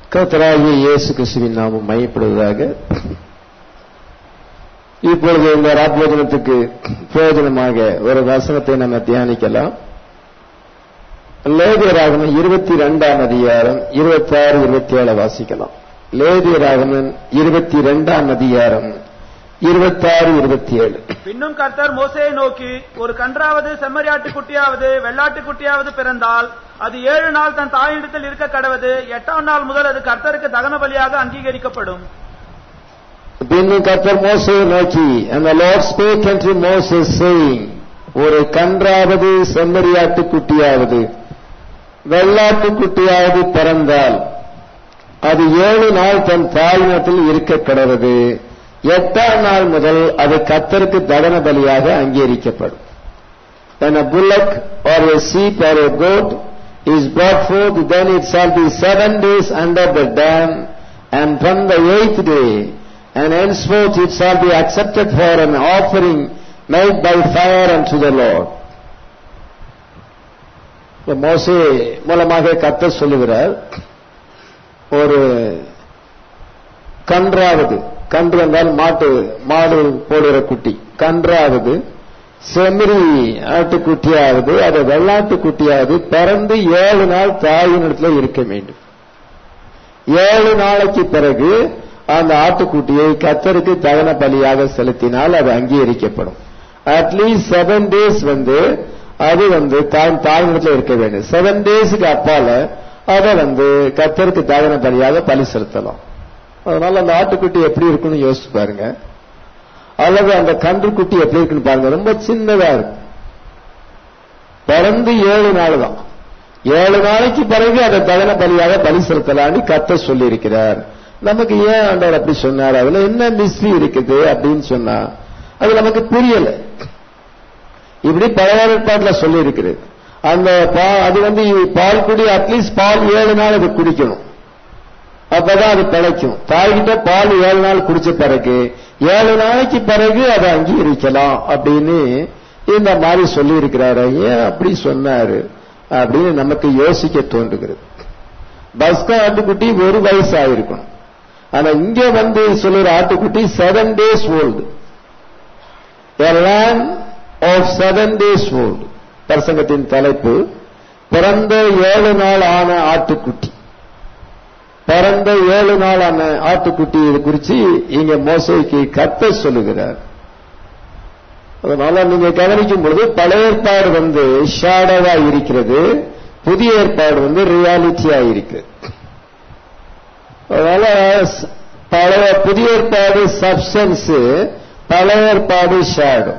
கர்த்தராகிய இயேசு கிறிஸ்துவின் நாமம் மையப்படுவதாக இப்பொழுது இந்த ராத்வோஜனத்துக்கு பிரயோஜனமாக ஒரு வசனத்தை நம்ம தியானிக்கலாம் லேதியராகமன் இருபத்தி ரெண்டாம் அதிகாரம் இருபத்தி ஆறு இருபத்தி ஏழு வாசிக்கலாம் லேதியராகமன் இருபத்தி ரெண்டாம் அதிகாரம் இருபத்தாறு இருபத்தி ஏழு பின்னும் கர்த்தர் மோசையை நோக்கி ஒரு கன்றாவது செம்மறியாட்டு குட்டியாவது வெள்ளாட்டு குட்டியாவது பிறந்தால் அது ஏழு நாள் தன் தாயிடத்தில் இருக்க கடவது எட்டாம் நாள் முதல் அது கர்த்தருக்கு தகன பலியாக அங்கீகரிக்கப்படும் பின்னும் கர்த்தர் மோசையை நோக்கி அந்த லார்ட் ஸ்பேக் என்று மோசஸ் சேயிங் ஒரு கன்றாவது செம்மறியாட்டு குட்டியாவது வெள்ளாட்டு குட்டியாவது பிறந்தால் அது ஏழு நாள் தன் தாயினத்தில் இருக்க கடவது எட்டாம் நாள் முதல் அது கத்தருக்கு தகன பலியாக அங்கீகரிக்கப்படும் When a bullock or a sheep or a goat is brought forth, then it shall be seven days under the dam, and from the eighth day, and henceforth it shall be accepted for an offering made by fire unto the Lord. இந்த மோசே மூலமாக கத்த சொல்லுகிறார் ஒரு கன்றாவது கன்று என்றால் மாட்டு மாடு போடுகிற குட்டி கன்றாவது செம்மறி ஆட்டுக்குட்டியாவது அது வெள்ளாட்டு குட்டியாவது பிறந்து ஏழு நாள் தாயினிடத்தில் இருக்க வேண்டும் ஏழு நாளைக்கு பிறகு அந்த ஆட்டுக்குட்டியை கத்தருக்கு தகன பலியாக செலுத்தினால் அது அங்கீகரிக்கப்படும் அட்லீஸ்ட் செவன் டேஸ் வந்து அது வந்து தான் தாயினிடத்தில் இருக்க வேண்டும் செவன் டேஸுக்கு அப்பால அதை வந்து கத்தருக்கு தகன பலியாக பலி செலுத்தலாம் அதனால அந்த ஆட்டுக்குட்டி எப்படி இருக்குன்னு யோசிச்சு பாருங்க அல்லது அந்த கன்றுக்குட்டி எப்படி இருக்குன்னு பாருங்க ரொம்ப சின்னதா இருக்கு பிறந்து ஏழு நாள் தான் ஏழு நாளைக்கு பிறகு அதை தகன பலியாக பலி செலுத்தலான்னு கத்த சொல்லி இருக்கிறார் நமக்கு ஏன் ஆண்டவர் அப்படி சொன்னார் அதுல என்ன மிஸ்ட்ரி இருக்குது அப்படின்னு சொன்னா அது நமக்கு புரியல இப்படி பழைய ஏற்பாட்டுல சொல்லி இருக்கிறது அந்த அது வந்து பால் குடி அட்லீஸ்ட் பால் ஏழு நாள் அது குடிக்கணும் அப்பதான் அது பிழைக்கும் தாய்கிட்ட பால் ஏழு நாள் குடிச்ச பிறகு ஏழு நாளைக்கு பிறகு அதை அங்கீகரிக்கலாம் அப்படின்னு இந்த மாதிரி சொல்லி இருக்கிறாரு ஏன் அப்படி சொன்னாரு அப்படின்னு நமக்கு யோசிக்க தோன்றுகிறது பஸ்கா ஆட்டுக்குட்டி ஒரு வயசு ஆயிருக்கணும் ஆனா இங்க வந்து சொல்லுற ஆட்டுக்குட்டி seven days old of seven days old பிரசங்கத்தின் தலைப்பு பிறந்த ஏழு நாள் ஆன ஆட்டுக்குட்டி பிறந்த ஏழு நாளான ஆட்டுக்குட்டி இது குறிச்சு இங்க மோசைக்கு கத்த சொல்லுகிறார் அதனால நீங்க கவனிக்கும் பொழுது பழைய ஏற்பாடு வந்து ஷேடோவா இருக்கிறது புதிய ஏற்பாடு வந்து ரியாலிட்டியா இருக்கு அதனால பழைய புதிய ஏற்பாடு சப்ஸ்டன்ஸ் பழைய ஏற்பாடு ஷேடோ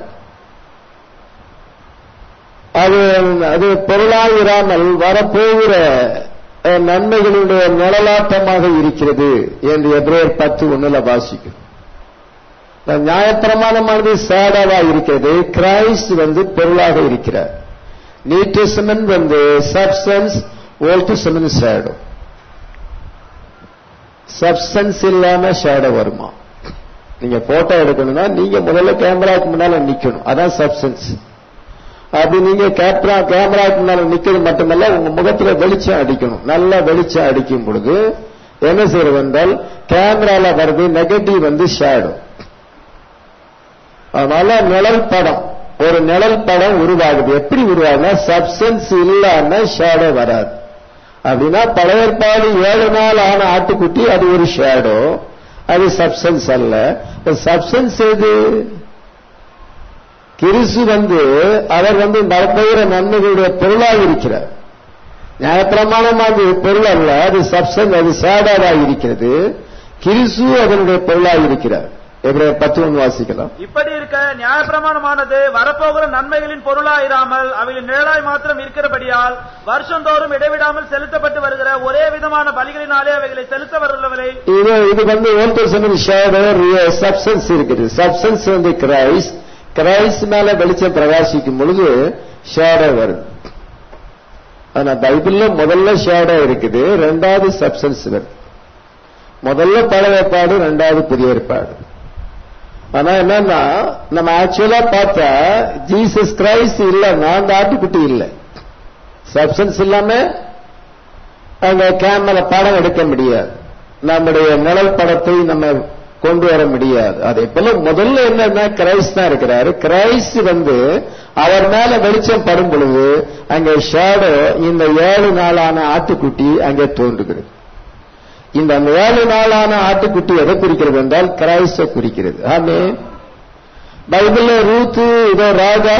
அது அது பொருளாயிராமல் வரப்போகிற நன்மைகளுடைய நிழலாட்டமாக இருக்கிறது என்று எப்ரேயர் பத்து ஒண்ணுல வாசிக்கும் நியாயப்பிரமாணமானது சேடாவா இருக்கிறது கிரைஸ்ட் வந்து பொருளாக இருக்கிறார் நியூட்ரிசமன் வந்து சப்ஸ்டன்ஸ் ஓல்டிசமன் ஷேடோ சப்ஸ்டன்ஸ் இல்லாம ஷேடோ வருமா நீங்க போட்டோ எடுக்கணும்னா நீங்க முதல்ல கேமராக்கு முன்னால நிக்கணும் அதான் சப்ஸ்டன்ஸ் அப்படி நீங்க கேமரா கேமராக்கு முன்னால நிக்கிறது மட்டுமல்ல உங்க முகத்துல வெளிச்சம் அடிக்கணும் நல்லா வெளிச்சம் அடிக்கும் பொழுது என்ன செய்யறது என்றால் கேமரால வருது நெகட்டிவ் வந்து ஷேடோ அதனால நிழல் படம் ஒரு நிழல் படம் உருவாகுது எப்படி உருவாகுதுன்னா சப்சன்ஸ் இல்லாம ஷேடோ வராது அப்படின்னா பழைய ஏற்பாடு ஏழு நாள் ஆன ஆட்டுக்குட்டி அது ஒரு ஷேடோ அது சப்சன்ஸ் அல்ல சப்சன்ஸ் எது கிறிசு வந்து அவர் வந்து நடப்புகிற நன்மைகளுடைய பொருளாக இருக்கிறார் நியாயப்பிரமாணமாக பொருள் அல்ல அது சப்சன் அது சேடாவாக இருக்கிறது கிறிசு அதனுடைய பொருளாக இருக்கிறார் எவ்வளவு பத்து ஒன்று வாசிக்கலாம் இப்படி இருக்க நியாயப்பிரமாணமானது வரப்போகிற நன்மைகளின் பொருளாயிராமல் அவைகளின் நிழலாய் மாத்திரம் இருக்கிறபடியால் வருஷந்தோறும் இடைவிடாமல் செலுத்தப்பட்டு வருகிற ஒரே விதமான பலிகளினாலே அவைகளை செலுத்த வரவில்லை இது இது வந்து ஓல்டர் ஷேடோ சப்சன்ஸ் இருக்குது சப்சன்ஸ் வந்து கிரைஸ்ட் கிரைஸ்ட் மேல வெளிச்சம் பிரகாசிக்கும் பொழுது ஷேடோ வருது ஆனா பைபிள்ல முதல்ல ஷேடோ இருக்குது ரெண்டாவது சப்சன்ஸ் வருது முதல்ல பழைய ஏற்பாடு ரெண்டாவது புதிய ஏற்பாடு ஆனா என்னன்னா நம்ம ஆக்சுவலா பார்த்தா ஜீசஸ் கிரைஸ்ட் இல்லைன்னா அந்த ஆட்டுக்குட்டி இல்லை சப்சன்ஸ் இல்லாம அங்க கேமரா படம் எடுக்க முடியாது நம்முடைய நிழல் படத்தை நம்ம கொண்டு வர முடியாது அதே போல முதல்ல என்னன்னா கிரைஸ்ட் தான் இருக்கிறாரு கிரைஸ்ட் வந்து அவர் மேல வெளிச்சம் படும் பொழுது அங்கே ஷேடோ இந்த ஏழு நாளான ஆட்டுக்குட்டி அங்கே தோன்றுகிறது இந்த ஏழு நாளான ஆட்டுக்குட்டி எதை குறிக்கிறது என்றால் கிரைஸ்ட குறிக்கிறது ஆமே பைபிள்ல ரூத்து இதோ ராகா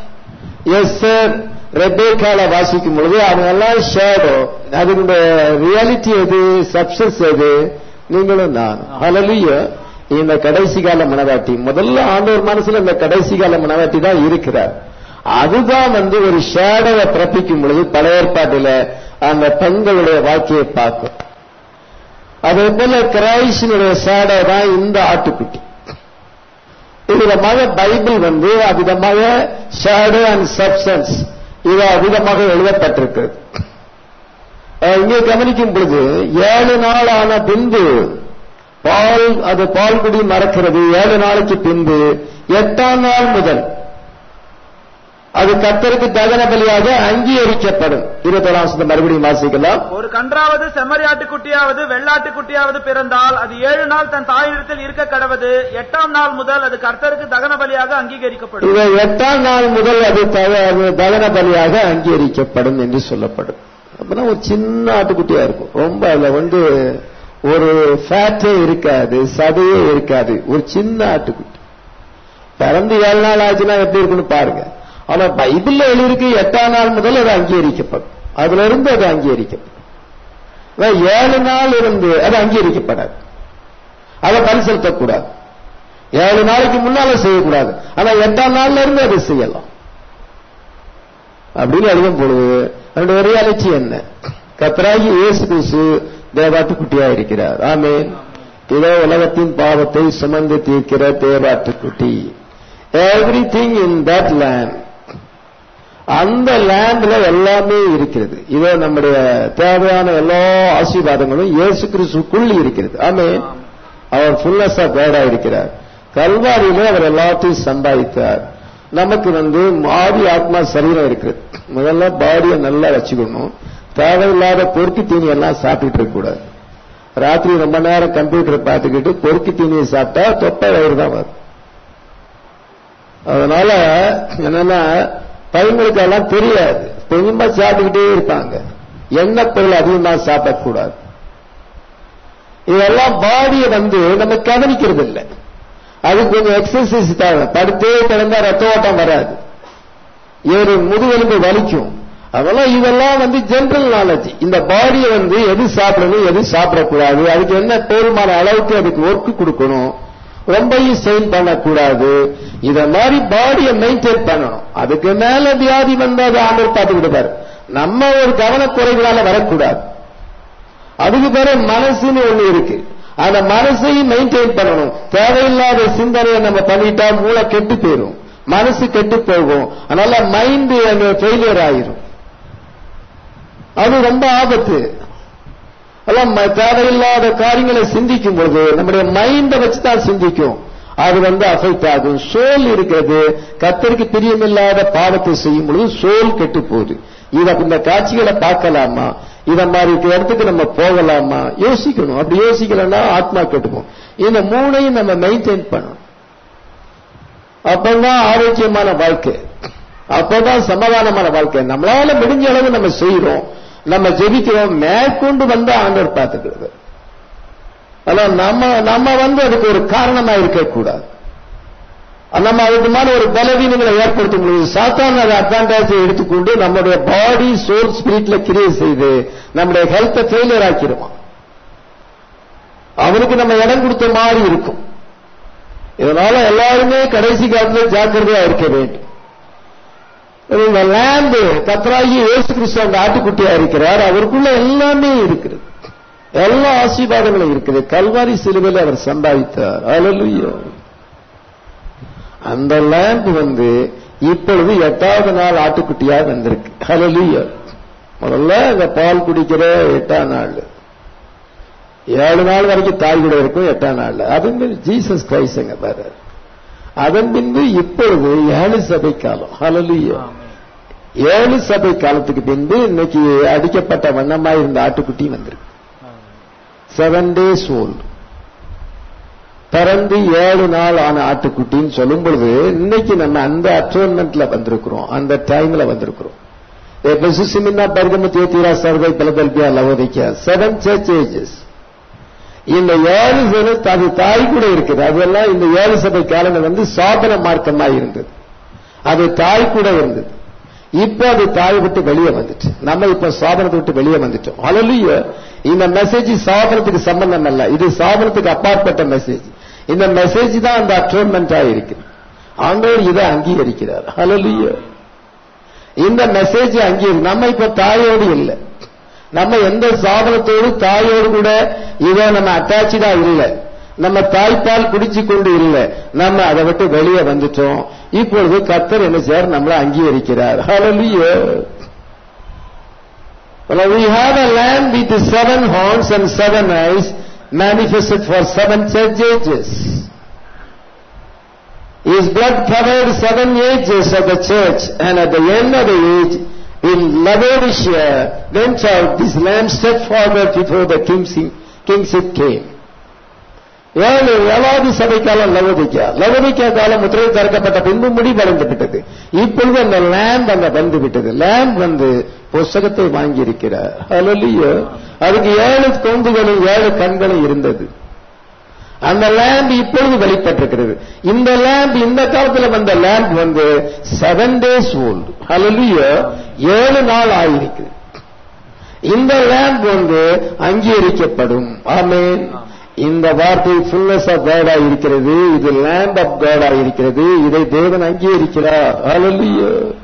எஸ்ஸர் ரெபேக்கால வாசிக்கும் பொழுது அவங்க எல்லாம் ஷேடோ அதனுடைய ரியாலிட்டி எது சப்சஸ் எது நீங்களும் நான் ஹalleluya இந்த கடைசி கால மனவாட்டி முதல்ல ஆண்டவர் மனசுல இந்த கடைசி கால மனவாட்டி தான் இருக்கிறார் அதுதான் வந்து ஒரு ஷேடோவை பிறப்பிக்கும் பொழுது பழைய ஏற்பாட்டில அந்த பெண்களுடைய வாழ்க்கையை பார்க்கும் அதே போல கிரைஸ்டினுடைய ஷேடோ தான் இந்த ஆட்டுக்குட்டி விதமாக பைபிள் வந்து அவ்விதமாக ஷேடோ அண்ட் சப்சன்ஸ் இது அவ்விதமாக எழுதப்பட்டிருக்கு அஹ் இங்கே கவனிக்கும் பொழுது ஏழு நாள் ஆன பின்பு பால் அது பால் குடி மறக்கிறது ஏழு நாளைக்கு பின்பு எட்டாம் நாள் முதல் அது கத்தருக்கு தகன பலியாக அங்கீகரிக்கப்படும் இருபத்தோராம் வசனத்தை மறுபடியும் வாசிக்கலாம் ஒரு கன்றாவது செம்மறியாட்டுக்குட்டியாவது வெள்ளாட்டுக்குட்டியாவது பிறந்தால் அது ஏழு நாள் தன் தாயிடத்தில் இருக்க கடவது எட்டாம் நாள் முதல் அது கர்த்தருக்கு தகன பலியாக அங்கீகரிக்கப்படும் இதை எட்டாம் நாள் முதல் அது தக- அது தகன பலியாக அங்கீகரிக்கப்படும் என்று சொல்லப்படும் அப்படின்னா ஒரு சின்ன ஆட்டுக்குட்டியா இருக்கும் ரொம்ப அதுல வந்து ஒரு ஃபேட்டே இருக்காது சதையே இருக்காது ஒரு சின்ன ஆட்டுக்குட்டி பிறந்து ஏழு நாள் ஆச்சுன்னா எப்படி இருக்குன்னு பாருங்க ஆனா பைபிள்ல எழுதிருக்கு எட்டாம் நாள் முதல் அது அங்கீகரிக்கப்படும் அதுல இருந்து அது அங்கீகரிக்கப்படும் ஆனா ஏழு நாள் இருந்து அது அங்கீகரிக்கப்படாது அதை பலி செலுத்தக்கூடாது ஏழு நாளைக்கு முன்னால செய்யக்கூடாது ஆனா எட்டாம் நாள்ல இருந்து அதை செய்யலாம் அப்படின்னு எழுதும் பொழுது அதனுடைய ரியாலிட்டி என்ன கத்தராகி இயேசு கிறிஸ்து தேவாட்டுக்குட்டியா இருக்கிறார் ஆமென் இதோ உலகத்தின் பாவத்தை சுமந்து தீர்க்கிற தேவாட்டுக்குட்டி everything in that land அந்த லேண்ட்ல எல்லாமே இருக்கிறது இதோ நம்முடைய தேவையான எல்லா ஆசீர்வாதங்களும் இயேசு கிறிஸ்துக்குள் இருக்கிறது ஆமென் அவர் ஃபுல்னஸ் ஆஃப் காடா இருக்கிறார் கல்வாரியிலே அவர் எல்லாத்தையும் சம்பாதித்தார் நமக்கு வந்து ஆதி ஆத்மா சரீரம் இருக்குது முதல்ல பாடியை நல்லா வச்சுக்கணும் தேவையில்லாத பொறுக்கி தீனி எல்லாம் சாப்பிட்டுட்டு இருக்க கூடாது ராத்திரி ரொம்ப நேரம் கம்ப்யூட்டர் பார்த்துக்கிட்டு பொறுக்கி தீனியை சாப்பிட்டா தொப்பை வயிறு தான் வரும் அதனால என்னன்னா பையங்களுக்கு எல்லாம் தெரியாது கொஞ்சமா சாப்பிட்டுக்கிட்டே இருப்பாங்க எண்ணெய் பொருள் அதிகமா சாப்பிடக்கூடாது இதெல்லாம் பாடியை வந்து நம்ம கவனிக்கிறது இல்லை அதுக்கு கொஞ்சம் எக்ஸசைஸ் தேவை படுத்தே கிடந்தா ரத்த ஓட்டம் வராது ஏறு முதுகெலும்பு வலிக்கும் அதெல்லாம் இதெல்லாம் வந்து ஜெனரல் நாலேஜ் இந்த பாடியை வந்து எது சாப்பிடணும் எது சாப்பிடக்கூடாது அதுக்கு என்ன போதுமான அளவுக்கு அதுக்கு ஒர்க் கொடுக்கணும் ரொம்பவும் ஸ்ட்ரெயின் பண்ணக்கூடாது இத மாதிரி பாடியை மெயின்டைன் பண்ணணும் அதுக்கு மேல வியாதி வந்தா அது ஆண்டவர் பார்த்து விடுவார் நம்ம ஒரு கவனக்குறைகளால வரக்கூடாது அதுக்கு பேரு மனசுன்னு ஒண்ணு இருக்கு அந்த மனசையும் மெயின்டைன் பண்ணணும் தேவையில்லாத சிந்தனையை நம்ம பண்ணிட்டா மூளை கெட்டு போயிடும் மனசு கெட்டு போகும் அதனால மைண்ட் அங்க ஃபெயிலியர் ஆயிரும் அது ரொம்ப ஆபத்து எல்லாம் ம- தேவையில்லாத காரியங்களை சிந்திக்கும் பொழுது நம்முடைய மைண்டை வச்சு தான் சிந்திக்கும் அது வந்து அஃபெக்ட் ஆகும் சோல் இருக்கிறது கத்தருக்கு பிரியமில்லாத பாவத்தை செய்யும் பொழுது சோல் கெட்டு போகுது இத இந்த காட்சிகளை பார்க்கலாமா இத மாதிரி இருக்கிற இடத்துக்கு நம்ம போகலாமா யோசிக்கணும் அப்படி யோசிக்கலன்னா ஆத்மா கெட்டுக்கும் இந்த மூணையும் நம்ம மெயின்டைன் பண்ணணும் அப்பதான் ஆரோக்கியமான வாழ்க்கை அப்பதான் சமாதானமான வாழ்க்கை நம்மளால முடிஞ்ச அளவு நம்ம செய்யறோம் நம்ம ஜெபிக்கிறோம் மேற்கொண்டு வந்து ஆண்டவர் பார்த்துக்கிறது ஆனா நம்ம நம்ம வந்து அதுக்கு ஒரு காரணமா இருக்கக்கூடாது நம்ம அதுக்கு மேல ஒரு பலவீனங்களை ஏற்படுத்தும் பொழுது சாத்தான் அதை அட்வான்டேஜ் எடுத்துக்கொண்டு நம்முடைய பாடி சோல் ஸ்பிரிட்ல கிரியேட் செய்து நம்முடைய ஹெல்த்தை ஃபெயிலியர் ஆக்கிடுவான் அவனுக்கு நம்ம இடம் கொடுத்த மாதிரி இருக்கும் இதனால எல்லாருமே கடைசி காலத்துல ஜாக்கிரதையா இருக்க வேண்டும் இந்த லேம்பு கத்ராகி இயேசு கிறிஸ்து அந்த ஆட்டுக்குட்டியா இருக்கிறார் அவருக்குள்ள எல்லாமே இருக்கிறது எல்லா ஆசீர்வாதங்களும் இருக்குது கல்வாரி சிலுவையில் அவர் சம்பாதித்தார் அல்லேலூயா அந்த லேம்ப் வந்து இப்பொழுது எட்டாவது நாள் ஆட்டுக்குட்டியா வந்திருக்கு ஹalleluya முதல்ல இந்த பால் குடிக்கிற எட்டாம் நாள் ஏழு நாள் வரைக்கும் தாய் கூட இருக்கும் எட்டாம் நாள்ல அதன் பின் ஜீசஸ் கிரைஸ்ட்ங்க பாரு அதன் பின்பு இப்பொழுது ஏழு சபை காலம் ஹalleluya ஏழு சபை காலத்துக்கு பின்பு இன்னைக்கு அடிக்கப்பட்ட வண்ணமாய் இருந்த ஆட்டுக்குட்டி வந்திருக்கு செவன் டேஸ் ஓல்டு பிறந்து ஏழு நாள் ஆன ஆட்டுக்குட்டின்னு சொல்லும் பொழுது இன்னைக்கு நம்ம அந்த அட்டோன்மெண்ட்ல வந்திருக்கிறோம் அந்த டைம்ல வந்திருக்கிறோம் சிமின்னா பர்கமத்திய தீரா சர்வை பலதல்பியா லவோதிக்கா செவன் சர்ச் ஏஜஸ் இந்த ஏழு சபை அது தாய் கூட இருக்குது அதெல்லாம் இந்த ஏழு சபை காலங்கள் வந்து சாபன மார்க்கமா இருந்தது அது தாய் கூட இருந்தது இப்ப அது தாய் விட்டு வெளியே வந்துட்டு நம்ம இப்ப சாபனத்தை விட்டு வெளியே வந்துட்டோம் அலலிய இந்த மெசேஜ் சாபனத்துக்கு சம்பந்தம் அல்ல இது சாபனத்துக்கு அப்பாற்பட்ட மெசேஜ் இந்த மெசேஜ் தான் அந்த அட்டோன்மெண்டா இருக்கு ஆண்டவர் இதை அங்கீகரிக்கிறார் அலலிய இந்த மெசேஜ் அங்கீகரி நம்ம இப்ப தாயோடு இல்லை நம்ம எந்த சாதனத்தோடு தாயோடு கூட இதை நம்ம அட்டாச்சா இல்லை நம்ம தாய்ப்பால் குடிச்சு கொண்டு இல்லை நம்ம அதை விட்டு வெளியே வந்துட்டோம் இப்பொழுது கத்தர் என்ன செய்யார் நம்மளை அங்கீகரிக்கிறார் Hallelujah. Well, we have a lamb with seven horns and seven eyes manifested for seven church ages. His blood covered seven ages of the church and at the end of the age in Laodicea went out this lamb stepped forward before the kingship, kingship came. ஏழு ஏழாவது சபை காலம் லவோதிக்கா லவோதிக்கா காலம் முத்திரை திறக்கப்பட்ட பின்பு முடிவடைந்து விட்டது இப்பொழுது அந்த லேம்ப் அங்க வந்து விட்டது லேம்ப் வந்து புஸ்தகத்தை வாங்கி இருக்கிறார் அதுக்கு ஏழு கொம்புகளும் ஏழு கண்களும் இருந்தது அந்த லேம்ப் இப்பொழுது வெளிப்பட்டிருக்கிறது இந்த லேம்ப் இந்த காலத்துல வந்த லேம்ப் வந்து செவன் டேஸ் ஓல்டு ஹலலிய ஏழு நாள் ஆயிருக்கு இந்த லேம்ப் வந்து அங்கீகரிக்கப்படும் ஆமேன் இந்த வார்த்தை ஃபுல்னஸ் ஆஃப் காடா இருக்கிறது இது லேண்ட் ஆஃப் காடா இருக்கிறது இதை தேவன் அங்கீகரிக்கிறார் ஹalleluya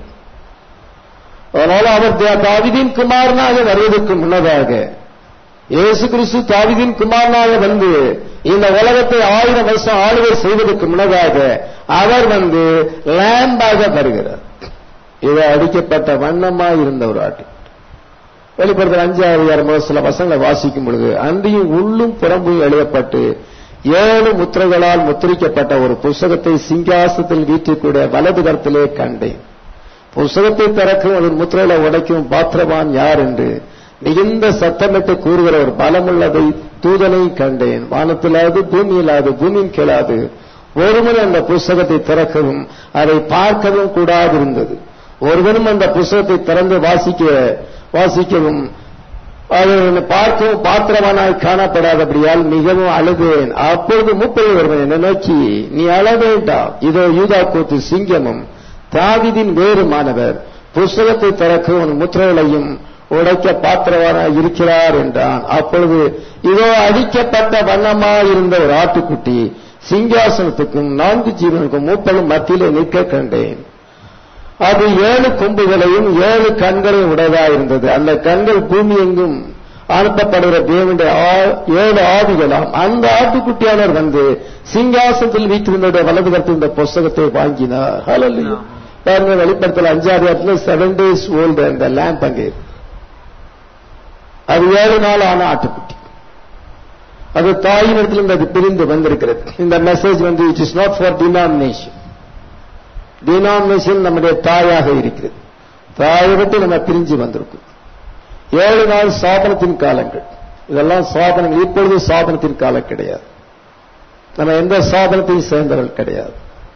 அதனால அவர் தா- தாவீதின் குமாரனாக வருவதற்கு முன்னதாக இயேசு கிறிஸ்து தாவீதின் குமாரனாக வந்து இந்த உலகத்தை ஆயிரம் வருஷம் ஆளுகை செய்வதற்கு முன்னதாக அவர் வந்து லேம்பாக வருகிறார் இது அடிக்கப்பட்ட வண்ணமா இருந்த ஒரு ஆட்டு வெளிப்படுத்தல் அஞ்சாறு ஆறு சில வசங்களை வாசிக்கும் பொழுது அன்றியும் உள்ளும் புறம்பும் எழுதப்பட்டு ஏழு முத்திரைகளால் முத்திரிக்கப்பட்ட ஒரு புஸ்தகத்தை சிங்காசத்தில் வீட்டுக்கூட வலது கரத்திலே கண்டேன் புஸ்தகத்தை திறக்கும் அதன் முத்திரையில உடைக்கும் பாத்திரவான் யார் என்று மிகுந்த சத்தமிட்டு கூறுகிற ஒரு பலமுள்ளதை தூதனை கண்டேன் வானத்திலாது பூமியிலாது பூமியின் கீழாது ஒருவன் அந்த புஸ்தகத்தை திறக்கவும் அதை பார்க்கவும் கூடாது இருந்தது ஒருவனும் அந்த புஸ்தகத்தை திறந்து வாசிக்க வாசிக்கவும் அதை பார்க்கவும் பாத்திரவானாய் காணப்படாதபடியால் மிகவும் அழுதேன் அப்பொழுது முப்பது ஒருவன் என்னை நோக்கி நீ அழ வேண்டாம் இதோ யூதா கூத்து சிங்கமும் தாவிதின் வேறு மாணவர் புஸ்தகத்தை திறக்கவும் முத்திரைகளையும் உடைக்க பாத்திரவானாய் இருக்கிறார் என்றான் அப்பொழுது இதோ அடிக்கப்பட்ட வண்ணமாயிருந்த ஒரு ஆட்டுக்குட்டி சிங்காசனத்துக்கும் நான்கு ஜீவனுக்கும் மூப்பலும் மத்தியிலே நிற்க கண்டேன் அது ஏழு கொம்புகளையும் ஏழு கண்களையும் உடையதாக இருந்தது அந்த கண்கள் பூமி எங்கும் அனுப்பப்படுகிற தேவனுடைய ஆ- ஏழு ஆவிகளாம் அந்த ஆட்டுக்குட்டியானவர் வந்து சிங்காசனத்தில் வீட்டிருந்த வலது கருத்து இந்த புஸ்தகத்தை வாங்கினார் Hallelujah. பாருங்க வெளிப்படுத்தல அஞ்சாறு இடத்துல செவன் டேஸ் ஓல்டு அந்த லேம்ப் அங்கே இருக்கு. அது ஏழு நாள் ஆன ஆட்டுக்குட்டி அது தாயின் இடத்துல இருந்து அது பிரிந்து வந்திருக்கிறது இந்த மெசேஜ் வந்து it is not for denomination denomination நம்முடைய தாயாக இருக்கிறது தாயை விட்டு நம்ம பிரிஞ்சு வந்திருக்கோம் ஏழு நாள் சாபனத்தின் காலங்கள் இதெல்லாம் சாபனங்கள் இப்பொழுது சாபனத்தின் காலம் கிடையாது நம்ம எந்த சாபனத்தையும் சேர்ந்தவர்கள் கிடையாது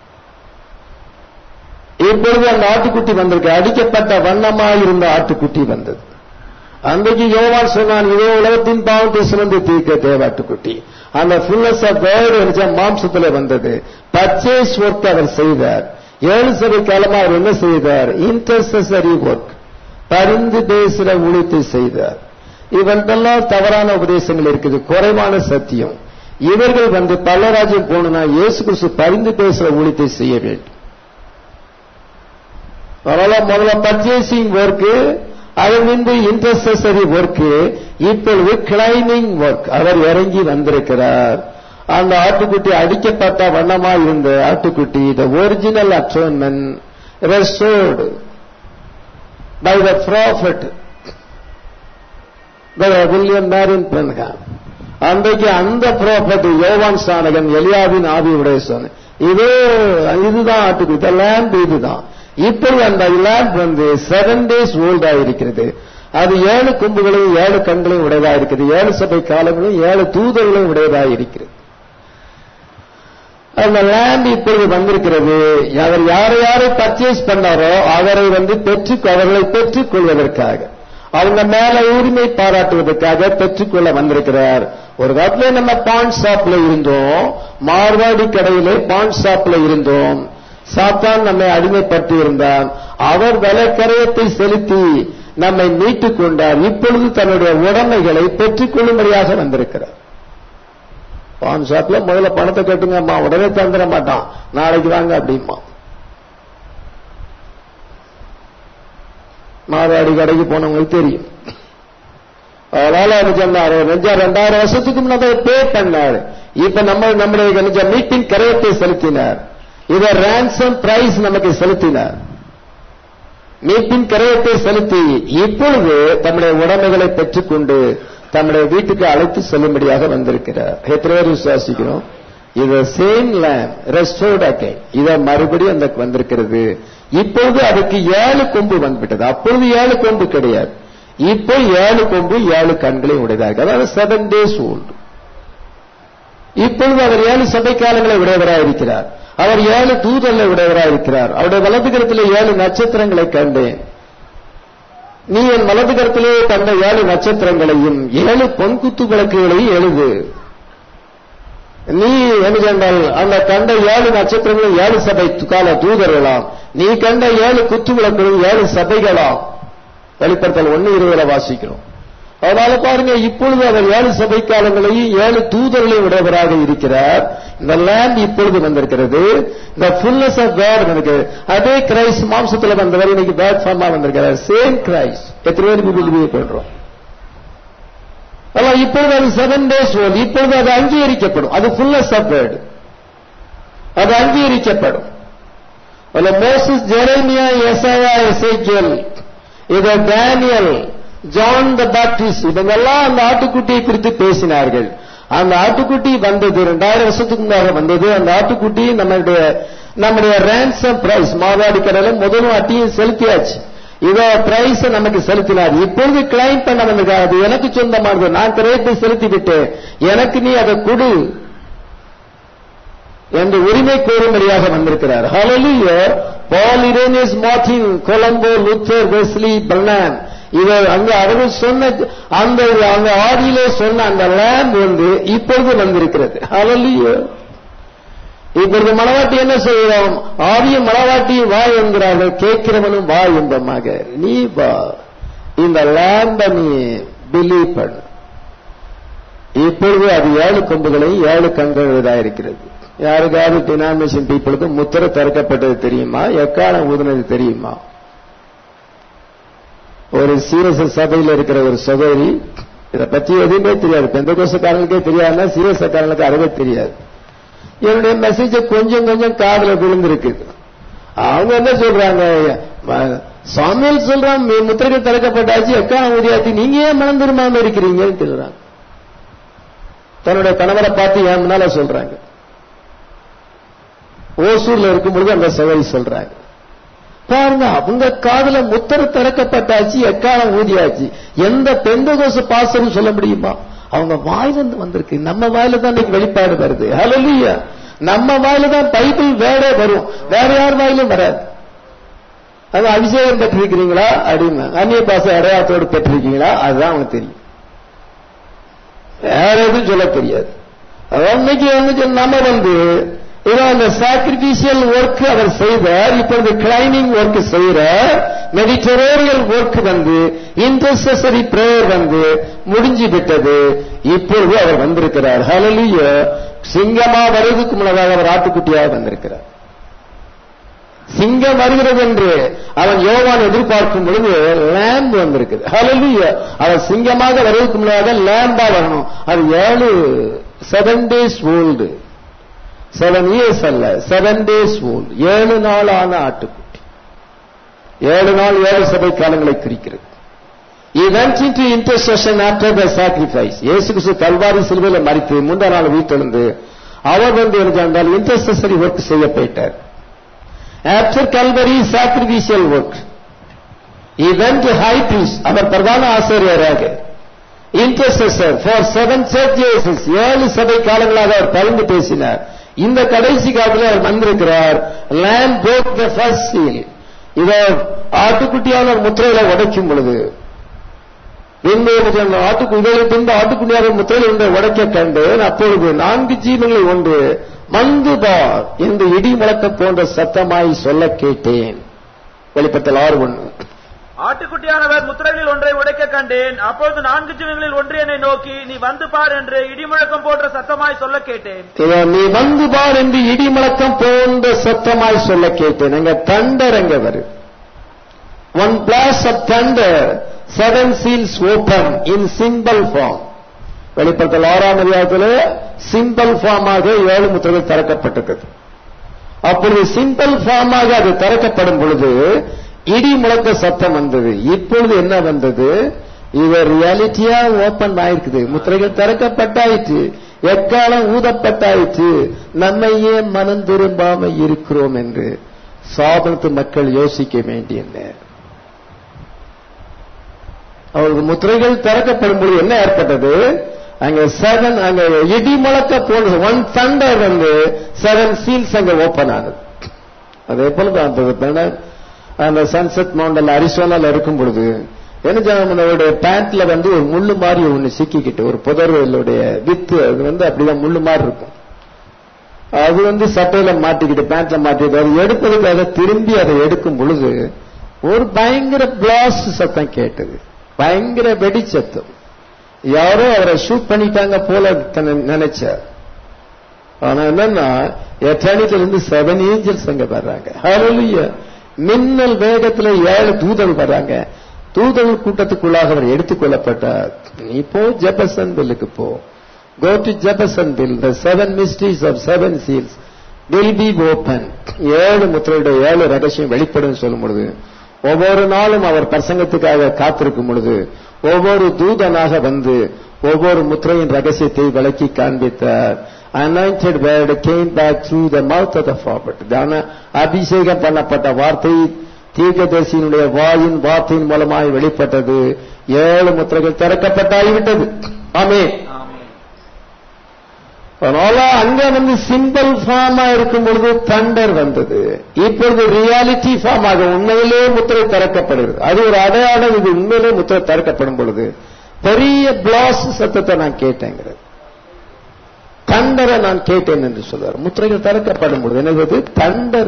இப்பொழுது அந்த ஆட்டுக்குட்டி வந்திருக்கு அடிக்கப்பட்ட வண்ணமாய் இருந்த ஆட்டுக்குட்டி வந்தது அன்றைக்கு யோவான் சொன்னான் இதோ உலகத்தின் பாவத்தை சுமந்து தீர்க்க தேவாட்டுக்குட்டி அந்த ஃபுல்னஸ் ஆஃப் வேர்டு நினைச்ச மாம்சத்துல வந்தது பர்ச்சேஸ் ஒர்க் அவர் செய்தார் ஏழு சபை காலமா அவர் என்ன செய்தார் இன்டர்சரி ஒர்க் பரிந்து பேசுற ஊழியத்தை செய்தார் இவன்டெல்லாம் தவறான உபதேசங்கள் இருக்குது குறைவான சத்தியம் இவர்கள் வந்து பல்லராஜ்யம் போகணும்னா இயேசு கிறிஸ்து பரிந்து பேசுற ஊழியத்தை செய்ய வேண்டும் அதனால முதல்ல பர்ச்சேசிங் ஒர்க்கு அதன் முன்பு இன்டர்செசரி ஒர்க்கு இப்பொழுது கிளைமிங் ஒர்க் அவர் இறங்கி வந்திருக்கிறார் அந்த ஆட்டுக்குட்டி அடிக்கப்பட்ட வண்ணமா இருந்த ஆட்டுக்குட்டி the original atonement restored by the prophet William Marrion Branham அன்றைக்கு அந்த ப்ராஃபட் யோவான் சானகன் எலியாவின் ஆவியுடைய சொன்ன இது இதுதான் ஆட்டுக்குட்டி லேம்ப் இதுதான் இப்பொழுது அந்த லேம்ப் வந்து செவன் டேஸ் ஓல்டா இருக்கிறது அது ஏழு கொம்புகளையும் ஏழு கண்களையும் உடையதா இருக்குது ஏழு சபை காலங்களும் ஏழு தூதர்களும் உடையதா இருக்கிறது அந்த லேண்ட் இப்பொழுது வந்திருக்கிறது அவர் யாரை யாரை பர்ச்சேஸ் பண்ணாரோ அவரை வந்து பெற்று அவர்களை பெற்றுக் கொள்வதற்காக அவங்க மேல உரிமை பாராட்டுவதற்காக பெற்றுக்கொள்ள வந்திருக்கிறார் ஒரு காலத்துல நம்ம பான் ஷாப்ல இருந்தோம் மார்வாடி கடையிலே பான் ஷாப்ல இருந்தோம் சாத்தான் நம்மை அடிமைப்பட்டு இருந்தான் அவர் விலைக்கரையத்தை செலுத்தி நம்மை மீட்டுக் கொண்டார் இப்பொழுது தன்னுடைய உடைமைகளை பெற்றுக் கொள்ளும்படியாக வந்திருக்கிறார் பான் ஷாப்ல முதல்ல பணத்தை கட்டுங்கம்மா உடனே தந்துட மாட்டான் நாளைக்கு வாங்க அப்படிமா மார்வாடி கடைக்கு போனவங்களுக்கு தெரியும் அதனால அவர் சொன்னார் நெஞ்சா ரெண்டாயிரம் வருஷத்துக்கு முன்னாடி பே பண்ணார் இப்ப நம்ம நம்முடைய நெஞ்ச மீட்டிங் கரையத்தை செலுத்தினார் இத ரேன்சம் பிரைஸ் நமக்கு செலுத்தினார் மீட்டின் கரையத்தை செலுத்தி இப்பொழுது தம்முடைய உடைமைகளை பெற்றுக்கொண்டு தம்முடைய வீட்டுக்கு அழைத்து செல்லும்படியாக வந்திருக்கிறார் எத்தனை பேர் விசுவாசிக்கிறோம் இது சேம் லேம் ரெஸ்டோர்ட் அகை இத மறுபடியும் அந்த வந்திருக்கிறது இப்பொழுது அதுக்கு ஏழு கொம்பு வந்துவிட்டது அப்பொழுது ஏழு கொம்பு கிடையாது இப்போ ஏழு கொம்பு ஏழு கண்களை உடையதாக அதாவது செவன் டேஸ் ஓல்டு இப்பொழுது அவர் ஏழு சபை காலங்களை உடையவராக இருக்கிறார் அவர் ஏழு தூதர்களை உடையவராக இருக்கிறார் அவருடைய வலதுகரத்தில் ஏழு நட்சத்திரங்களை கண்டேன் நீ என் வலதுகரத்திலே கண்ட ஏழு நட்சத்திரங்களையும் ஏழு பொன்குத்து விளக்குகளையும் எழுது நீ என்ன சொன்னால் அந்த கண்ட ஏழு நட்சத்திரங்களும் ஏழு சபை கால தூதர்களாம் நீ கண்ட ஏழு குத்து விளக்குகளும் ஏழு சபைகளாம் வெளிப்படுத்தல் ஒன்னு இருபதுல வாசிக்கிறோம் அதனால பாருங்க இப்பொழுது அவர் ஏழு சபை காலங்களையும் ஏழு தூதர்களையும் உடையவராக இருக்கிறார் இந்த லேண்ட் இப்பொழுது வந்திருக்கிறது இந்த ஃபுல்னஸ் ஆஃப் காட் இருக்கு அதே கிரைஸ்ட் மாம்சத்துல வந்தவர் இன்னைக்கு பேட் ஃபார்மா வந்திருக்கிறார் சேம் கிரைஸ்ட் எத்தனை பேருக்கு பிலிவு பண்றோம் அதான் இப்பொழுது அது செவன் டேஸ் ஓல்ட் இப்பொழுது அது அங்கீகரிக்கப்படும் அது ஃபுல்னஸ் ஆஃப் வேர்டு அது அங்கீகரிக்கப்படும் அதுல மோசஸ் ஜெரேமியா எஸ்ஐயா எசைக்கியல் இத டேனியல் ஜான் த பாப்டிஸ்ட் இவங்கெல்லாம் அந்த ஆட்டுக்குட்டியை குறித்து பேசினார்கள் அந்த ஆட்டுக்குட்டி வந்தது ரெண்டாயிரம் வருஷத்துக்கு முன்னாக வந்தது அந்த ஆட்டுக்குட்டி நம்மளுடைய நம்முடைய ரேன்சம் பிரைஸ் மாவாடி கடையில முதலும் அட்டியும் செலுத்தியாச்சு இதோ பிரைஸ் நமக்கு செலுத்தினார் இப்பொழுது கிளைம் பண்ண வந்திருக்காரு அது எனக்கு சொந்தமானது நான் கிரயத்தை செலுத்தி விட்டேன் எனக்கு நீ அதை கொடு என்று உரிமை கோரும்படியாக வந்திருக்கிறார் hallelujah Paul Irenaeus Martin Columba Luther Wesley பர்னான் இவர் அங்க அவர்கள் சொன்ன அந்த அந்த ஆடியிலே சொன்ன அந்த லேம் வந்து இப்பொழுது வந்திருக்கிறது ஹalleluya இப்பொழுது மணவாட்டி என்ன செய்கிறோம் ஆவியும் மணவாட்டியும் வா என்கிறார்கள் கேட்கிறவனும் வா என்பமாக நீ வா இந்த லேம்ப நீ பிலீவ் பண்ணு இப்பொழுது அது ஏழு கொம்புகளையும் ஏழு கண்கள் இருக்கிறது யாருக்காவது டினாமினேஷன் பீப்புளுக்கு முத்திரை திறக்கப்பட்டது தெரியுமா எக்காலம் ஊதுனது தெரியுமா ஒரு சீரச சபையில் இருக்கிற ஒரு சகோதரி இதை பத்தி எதுவுமே தெரியாது பெந்த கோஷக்காரங்களுக்கே தெரியாதுன்னா சீரசக்காரங்களுக்கு அறவே தெரியாது என்னுடைய மெசேஜ் கொஞ்சம் கொஞ்சம் காதுல விழுந்திருக்குது அவங்க என்ன சொல்றாங்க சாமியல் சொல்றான் முத்திரைகள் திறக்கப்பட்டாச்சு எக்காலம் ஊதியாச்சு நீங்க ஏன் மனம் திரும்பாம இருக்கிறீங்கன்னு சொல்றாங்க தன்னுடைய கணவரை பார்த்து ஏன் முன்னால சொல்றாங்க ஓசூர்ல இருக்கும் பொழுது அந்த சகோதரி சொல்றாங்க பாருங்க அவங்க காதுல முத்தர திறக்கப்பட்டாச்சு எக்காலம் ஊதியாச்சு எந்த பெந்த கோச பாசம் சொல்ல முடியுமா அவங்க வாயிலிருந்து வந்திருக்கு நம்ம வாயில தான் இன்னைக்கு வெளிப்பாடு வருது ஹலலியா நம்ம வாயில தான் பைபிள் வேறே வரும் வேற யார் வாயிலும் வராது அது அபிஷேகம் பெற்றிருக்கிறீங்களா அப்படின்னு அந்நிய பாச அடையாளத்தோடு பெற்றிருக்கீங்களா அதுதான் அவனுக்கு தெரியும் வேற எதுவும் சொல்ல தெரியாது அன்னைக்கு வந்து நம்ம வந்து இதோ அந்த சாக்ரிபிஷியல் ஒர்க் அவர் செய்தார் இப்பொழுது கிளைமிங் ஒர்க் செய்யறார் மெடிட்டரேரியல் ஒர்க் வந்து இன்டர்செசரி பிரேயர் வந்து முடிஞ்சு விட்டது இப்பொழுது அவர் வந்திருக்கிறார் ஹலலிய சிங்கமா வருவதற்கு முன்னதாக அவர் ஆட்டுக்குட்டியாக வந்திருக்கிறார் சிங்கம் வருகிறது என்று அவன் யோவான் எதிர்பார்க்கும் பொழுது லேம்ப் வந்திருக்குது ஹலலிய அவன் சிங்கமாக வருவதற்கு முன்னதாக லேம்பா வரணும் அது ஏழு seven days old seven years அல்ல செவன் டேஸ் ஓல்டு ஏழு நாள் ஆன ஆட்டுக்குட்டி ஏழு நாள் ஏழு சபை காலங்களை குறிக்கிறது He went into intercession after the sacrifice. இயேசு கிறிஸ்து கல்வாரி சிலுவையில் மறித்து முந்தா நாள் வீட்டிலிருந்து அவர் வந்து என்ன இன்டர்செசரி ஒர்க் செய்ய போயிட்டார் after Calvary sacrificial work he went to high priest அவர் பிரதான ஆசிரியராக இன்டர்செசர் ஃபார் செவன் சர்ச்சேசஸ் ஏழு சபை காலங்களாக அவர் பரிந்து பேசினார் இந்த கடைசி காலத்தில் அவர் வந்திருக்கிறார் lamb broke the first seal இவர் ஆட்டுக்குட்டியான முத்திரையில உடைக்கும் பொழுது பின்பு ஆட்டுக்கு இவர்களை பின்பு ஆட்டுக்குட்டியாக முத்திரையில் இருந்த உடைக்க கண்டேன் அப்பொழுது நான்கு ஜீவங்களில் ஒன்று மந்து பார் என்று இடி முழக்க போன்ற சத்தமாய் சொல்ல கேட்டேன் வெளிப்பட்டல் ஆறு ஒன்று ஆட்டுக்குட்டியானவர் முத்திரைகளில் ஒன்றை உடைக்க கண்டேன் அப்பொழுது நான்கு ஜீவங்களில் ஒன்று என்னை நோக்கி நீ வந்து பார் என்று இடிமுழக்கம் போன்ற சத்தமாய் சொல்ல கேட்டேன் இவர் நீ வந்து பார் என்று இடி முழக்கம் போன்ற சத்தமாய் சொல்ல கேட்டேன் அங்க தண்டர் அங்க வரும் one flash of thunder seven seals open in simple form வெளிப்படுத்தல் ஆறாம் அதிகாரத்தில் சிம்பிள் ஃபார்மாக ஏழு முத்திரைகள் திறக்கப்பட்டிருக்கிறது அப்பொழுது சிம்பிள் ஃபார்மாக அது திறக்கப்படும் பொழுது இடி முழக்க சத்தம் வந்தது இப்பொழுது என்ன வந்தது இவர் ரியாலிட்டியா ஓபன் ஆயிருக்குது முத்திரைகள் திறக்கப்பட்டாயிற்று எக்காலம் ஊதப்பட்டாயிற்று நம்மை ஏன் மனம் திரும்பாம இருக்கிறோம் என்று சாபனத்து மக்கள் யோசிக்க வேண்டிய நேரம் அவருக்கு முத்திரைகள் திறக்கப்படும் பொழுது என்ன ஏற்பட்டது அங்க செவன் அங்க இடி முழக்க போன ஒன் தண்டர் வந்து செவன் சீல்ஸ் அங்க ஓபன் ஆனது அதே போல தான் அந்த அந்த சன்செட் மவுண்டன்ல அரிசோனால இருக்கும் பொழுது என்ன நம்மளுடைய பேண்ட்ல வந்து ஒரு முள்ளு மாதிரி ஒண்ணு சிக்கிக்கிட்டு ஒரு புதர்களுடைய வித்து அது வந்து அப்படிதான் முள்ளு மாதிரி இருக்கும் அது வந்து சட்டையில மாட்டிக்கிட்டு பேண்ட்ல மாட்டிக்கிட்டு அது எடுப்பதுக்காக திரும்பி அதை எடுக்கும் பொழுது ஒரு பயங்கர பிளாஸ் சத்தம் கேட்டது பயங்கர வெடி சத்தம் யாரோ அவரை ஷூட் பண்ணிட்டாங்க போல நினைச்சார் ஆனா என்னன்னா எட்டர்னிட்டில இருந்து செவன் ஏஞ்சல்ஸ் அங்க வர்றாங்க ஹalleluya மின்னல் வேகத்துல ஏழு தூதர்கள் வர்றாங்க தூதர்கள் கூட்டத்துக்குள்ளாக அவர் எடுத்துக்கொள்ளப்பட்டார் நீ போ ஜெபசன் பில்லுக்கு போ go to Jeffersonville the seven mysteries of seven seals will be open ஏழு முத்திரையுடைய ஏழு ரகசியம் வெளிப்படும் சொல்லும் பொழுது ஒவ்வொரு நாளும் அவர் பிரசங்கத்துக்காக காத்திருக்கும் பொழுது ஒவ்வொரு தூதனாக வந்து ஒவ்வொரு முத்திரையின் ரகசியத்தை விளக்கி காண்பித்தார் anointed word came back through the mouth of the prophet தான அபிஷேகம் பண்ணப்பட்ட வார்த்தை தீர்க்கதரிசியினுடைய வாயின் வார்த்தையின் மூலமாய் வெளிப்பட்டது ஏழு முத்திரைகள் திறக்கப்பட்டாகிவிட்டது ஆமே அதனால அங்க வந்து சிம்பிள் ஃபார்மா இருக்கும் பொழுது தண்டர் வந்தது இப்பொழுது ரியாலிட்டி ஃபார்ம் ஆக உண்மையிலே முத்திரை திறக்கப்படுகிறது அது ஒரு அடையாளம் இது உண்மையிலே முத்திரை திறக்கப்படும் பொழுது பெரிய பிளாஸ் சத்தத்தை நான் கேட்டேங்கிறது தண்டரை நான் கேட்டேன் என்று சொல்வார் முத்திரைகள் திறக்கப்படும் பொழுது என்னது thunder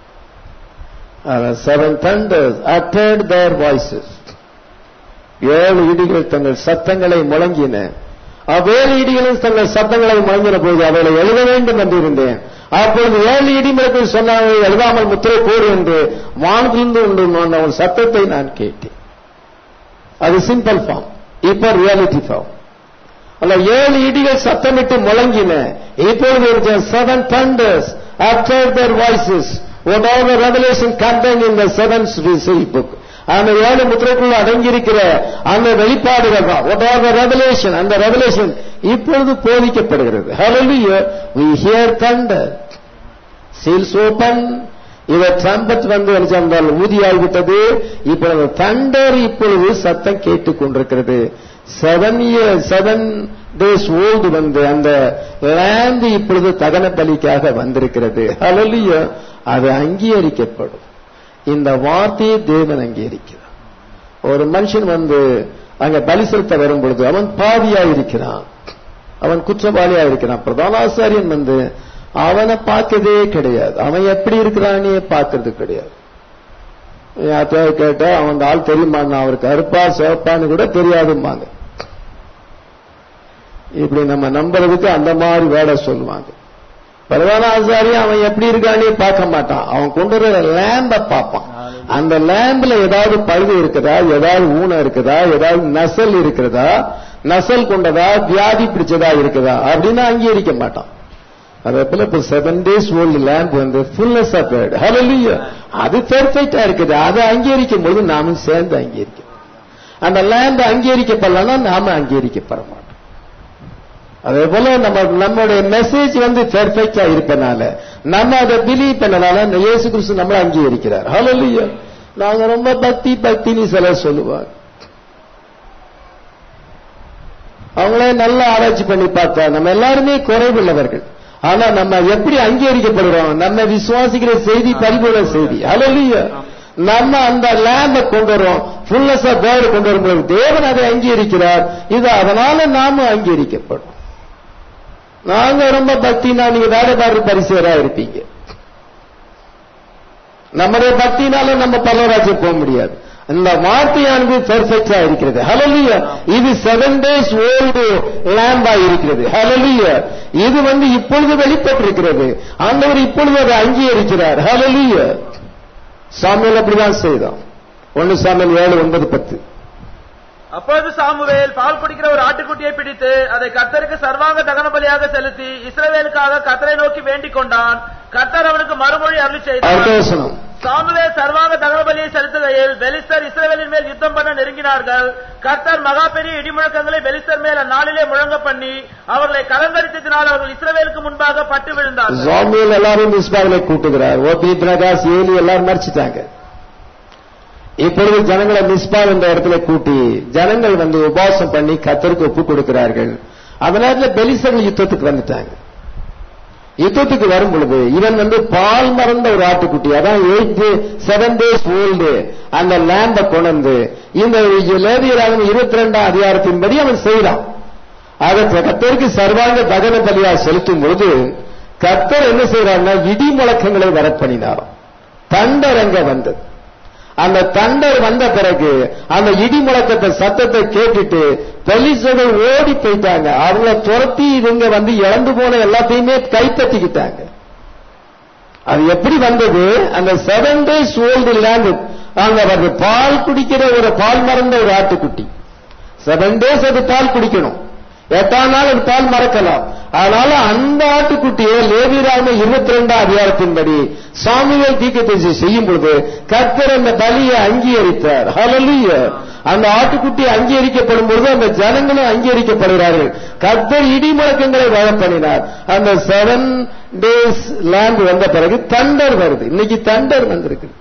seven thunders uttered their voices ஏழு இடிகள் தங்கள் சத்தங்களை முழங்கின அவ்வேழு இடிகளும் தங்கள் சத்தங்களை முழங்கின போது அவைகளை எழுத வேண்டும் என்று இருந்தேன் அப்பொழுது ஏழு இடிமலர்கள் சொன்னார்கள் எழுதாமல் முத்திரை போடு என்று வானத்திலிருந்து உண்டு ஒரு சத்தத்தை நான் கேட்டேன் அது சிம்பிள் ஃபார்ம் இப்ப ரியாலிட்டி ஃபார்ம் அல்ல ஏழு இடிகள் சத்தமிட்டு முழங்கின இப்பொழுது seven thunders after their voices what all the revelation contained in the seventh seal book அந்த ஏழு முத்திரைக்குள்ள அடங்கியிருக்கிற அந்த வெளிப்பாடுகள் தான் what all the revelation அந்த revelation இப்பொழுது போதிக்கப்படுகிறது hallelujah we hear thunder seals open இவர் ட்ரம்பட் வந்து என்றால் ஊதியாகிவிட்டது இப்பொழுது தண்டர் இப்பொழுது சத்தம் கேட்டுக் கொண்டிருக்கிறது seven year seven days old வந்து அந்த லேந்து இப்பொழுது தகன பலிக்காக வந்திருக்கிறது அலலிய அது அங்கீகரிக்கப்படும் இந்த வார்த்தையை தேவன் அங்கீகரிக்கிறார் ஒரு மனுஷன் வந்து அங்க பலி செலுத்த வரும் பொழுது அவன் பாவியா இருக்கிறான் அவன் குற்றவாளியா இருக்கிறான் பிரதானாசாரியன் வந்து அவனை பார்க்கதே கிடையாது அவன் எப்படி இருக்கிறானே பார்க்கறது கிடையாது யார்கிட்ட கேட்டா அவன் ஆள் தெரியுமா அவருக்கு கருப்பா சிவப்பான்னு கூட தெரியாதும்பாங்க இப்படி நம்ம நம்புறதுக்கு அந்த மாதிரி வேலை சொல்லுவாங்க பிரதான ஆசாரி அவன் எப்படி இருக்கானே பார்க்க மாட்டான் அவன் கொண்டு வர லேம்ப பார்ப்பான் அந்த லேம்பில் ஏதாவது பழுது இருக்குதா ஏதாவது ஊனம் இருக்குதா ஏதாவது நசல் இருக்கிறதா நசல் கொண்டதா வியாதி பிடிச்சதா இருக்குதா அப்படின்னு அங்கீகரிக்க மாட்டான் அதே போல இப்ப செவன் டேஸ் ஓல்டு லேம்ப் வந்து ஃபுல்னஸ் ஆஃப் வேர்ட் ஹalleluya அது பெர்ஃபெக்ட்டா இருக்குது அதை அங்கீகரிக்கும் போது நாமும் சேர்ந்து அங்கீகரிக்கும் அந்த லேம்ப் அங்கீகரிக்கப்படலன்னா நாம அங்கீகரிக்கப்பட மாட்டோம் அதே போல நம்ம நம்மளுடைய மெசேஜ் வந்து பெர்ஃபெக்டா இருப்பனால நம்ம அதை பிலீவ் பண்ணனால இயேசு கிறிஸ்து நம்மளை அங்கீகரிக்கிறார் ஹalleluya நாங்க ரொம்ப பக்தி பக்தின்னு சிலர் சொல்லுவாங்க அவங்களே நல்லா ஆராய்ச்சி பண்ணி பார்த்தா நம்ம எல்லாருமே குறைவுள்ளவர்கள் ஆனா நம்ம எப்படி அங்கீகரிக்கப்படுறோம் நம்ம விசுவாசிக்கிற செய்தி பரிபூர்ண செய்தி அல்ல நம்ம அந்த லேம்ப கொண்டு வரோம் ஃபுல்னஸ் ஆஃப் வேர்டு கொண்டு வரும்போது தேவன் அதை அங்கீகரிக்கிறார் இது அதனால நாம அங்கீகரிக்கப்படும் நாங்க ரொம்ப பக்தினா நீங்க வேலைக்காரர் பரிசுவரா இருப்பீங்க நம்முடைய பக்தினால நம்ம பரவராஜ்யம் போக முடியாது இந்த வார்த்தையானது பெர்ஃபெக்டா இருக்கிறது ஹலலிய இது செவன் டேஸ் ஓல்டு லேம்பா இருக்கிறது ஹலலிய இது வந்து இப்பொழுது வெளிப்பட்டிருக்கிறது ஆண்டவர் இப்பொழுது அதை அங்கீகரிக்கிறார் ஹலலிய சாமியல் அப்படிதான் செய்தான் ஒன்னு சாமியல் ஏழு ஒன்பது பத்து அப்பொழுது சாமுவேல் பால் குடிக்கிற ஒரு ஆட்டுக்குட்டியை பிடித்து அதை கர்த்தருக்கு சர்வாங்க தகன பலியாக செலுத்தி இஸ்ரவேலுக்காக கர்த்தரை நோக்கி வேண்டிக் கொண்டான் கர்த்தர் அவனுக்கு மறுமொழி அருளி அடுத்த செய்தார் வசனம் சாமுவேல் சர்வாங்க தகன பலியை செலுத்துகையில் பெலிஸ்தர் இஸ்ரவேலின் மேல் யுத்தம் பண்ண நெருங்கினார்கள் கர்த்தர் மகா பெரிய இடிமுழக்கங்களை பெலிஸ்தர் மேல் அந்நாளிலே முழங்க பண்ணி அவர்களை கலங்கரித்ததினால் அவர்கள் இஸ்ரவேலுக்கு முன்பாக பட்டு விழுந்தார்கள் சாமியல் எல்லாரும் மிஸ்பாவிலை கூட்டுகிறார் ஓபி பிரகாஷ் ஏலி எல்லாரும் மறைச்சிட்டாங்க இப்பொழுது ஜனங்களை மிஸ்பா என்ற இடத்துல கூட்டி ஜனங்கள் வந்து உபவாசம் பண்ணி கத்தருக்கு ஒப்பு கொடுக்கிறார்கள் அந்த நேரத்தில் பெலிசர்கள் யுத்தத்துக்கு வந்துட்டாங்க யுத்தத்துக்கு வரும் பொழுது இவன் வந்து பால் மறந்த ஒரு ஆட்டுக்குட்டி அதான் எயிட் செவன் டேஸ் ஓல்டு அந்த லேண்ட கொண்டு இந்த லேவியராக இருபத்தி ரெண்டாம் அதிகாரத்தின்படி அவன் செய்யறான் அதை கத்தருக்கு சர்வாங்க தகன பலியா செலுத்தும் பொழுது கத்தர் என்ன செய்யறாருன்னா இடி முழக்கங்களை வரப்பண்ணினாராம் தண்டர் அங்க வந்தது அந்த தண்டர் வந்த பிறகு அந்த இடி முழக்கத்தை சத்தத்தை கேட்டுட்டு போலீஸ்கள் ஓடி போயிட்டாங்க அவங்கள துரத்தி இவங்க வந்து இழந்து போன எல்லாத்தையுமே கைப்பற்றிக்கிட்டாங்க அது எப்படி வந்தது அந்த செவன் டேஸ் ஓல்டு லேண்ட் அங்க வருது பால் குடிக்கிற ஒரு பால் மறந்த ஒரு ஆட்டுக்குட்டி செவன் டேஸ் அது பால் குடிக்கணும் எட்டாம் நாள் அது பால் மறக்கலாம் அதனால அந்த ஆட்டுக்குட்டியை லேவிராம இருபத்தி ரெண்டாம் அதிகாரத்தின்படி சாமிகள் தீக்கத்தை செய்யும் பொழுது கர்த்தர் அந்த பலியை அங்கீகரித்தார் ஹalleluya அந்த ஆட்டுக்குட்டி அங்கீகரிக்கப்படும் பொழுது அந்த ஜனங்களும் அங்கீகரிக்கப்படுகிறார்கள் கர்த்தர் இடி முழக்கங்களை வழ பண்ணினார் அந்த செவன் டேஸ் லேண்ட் வந்த பிறகு தண்டர் வருது இன்னைக்கு தண்டர் வந்திருக்கு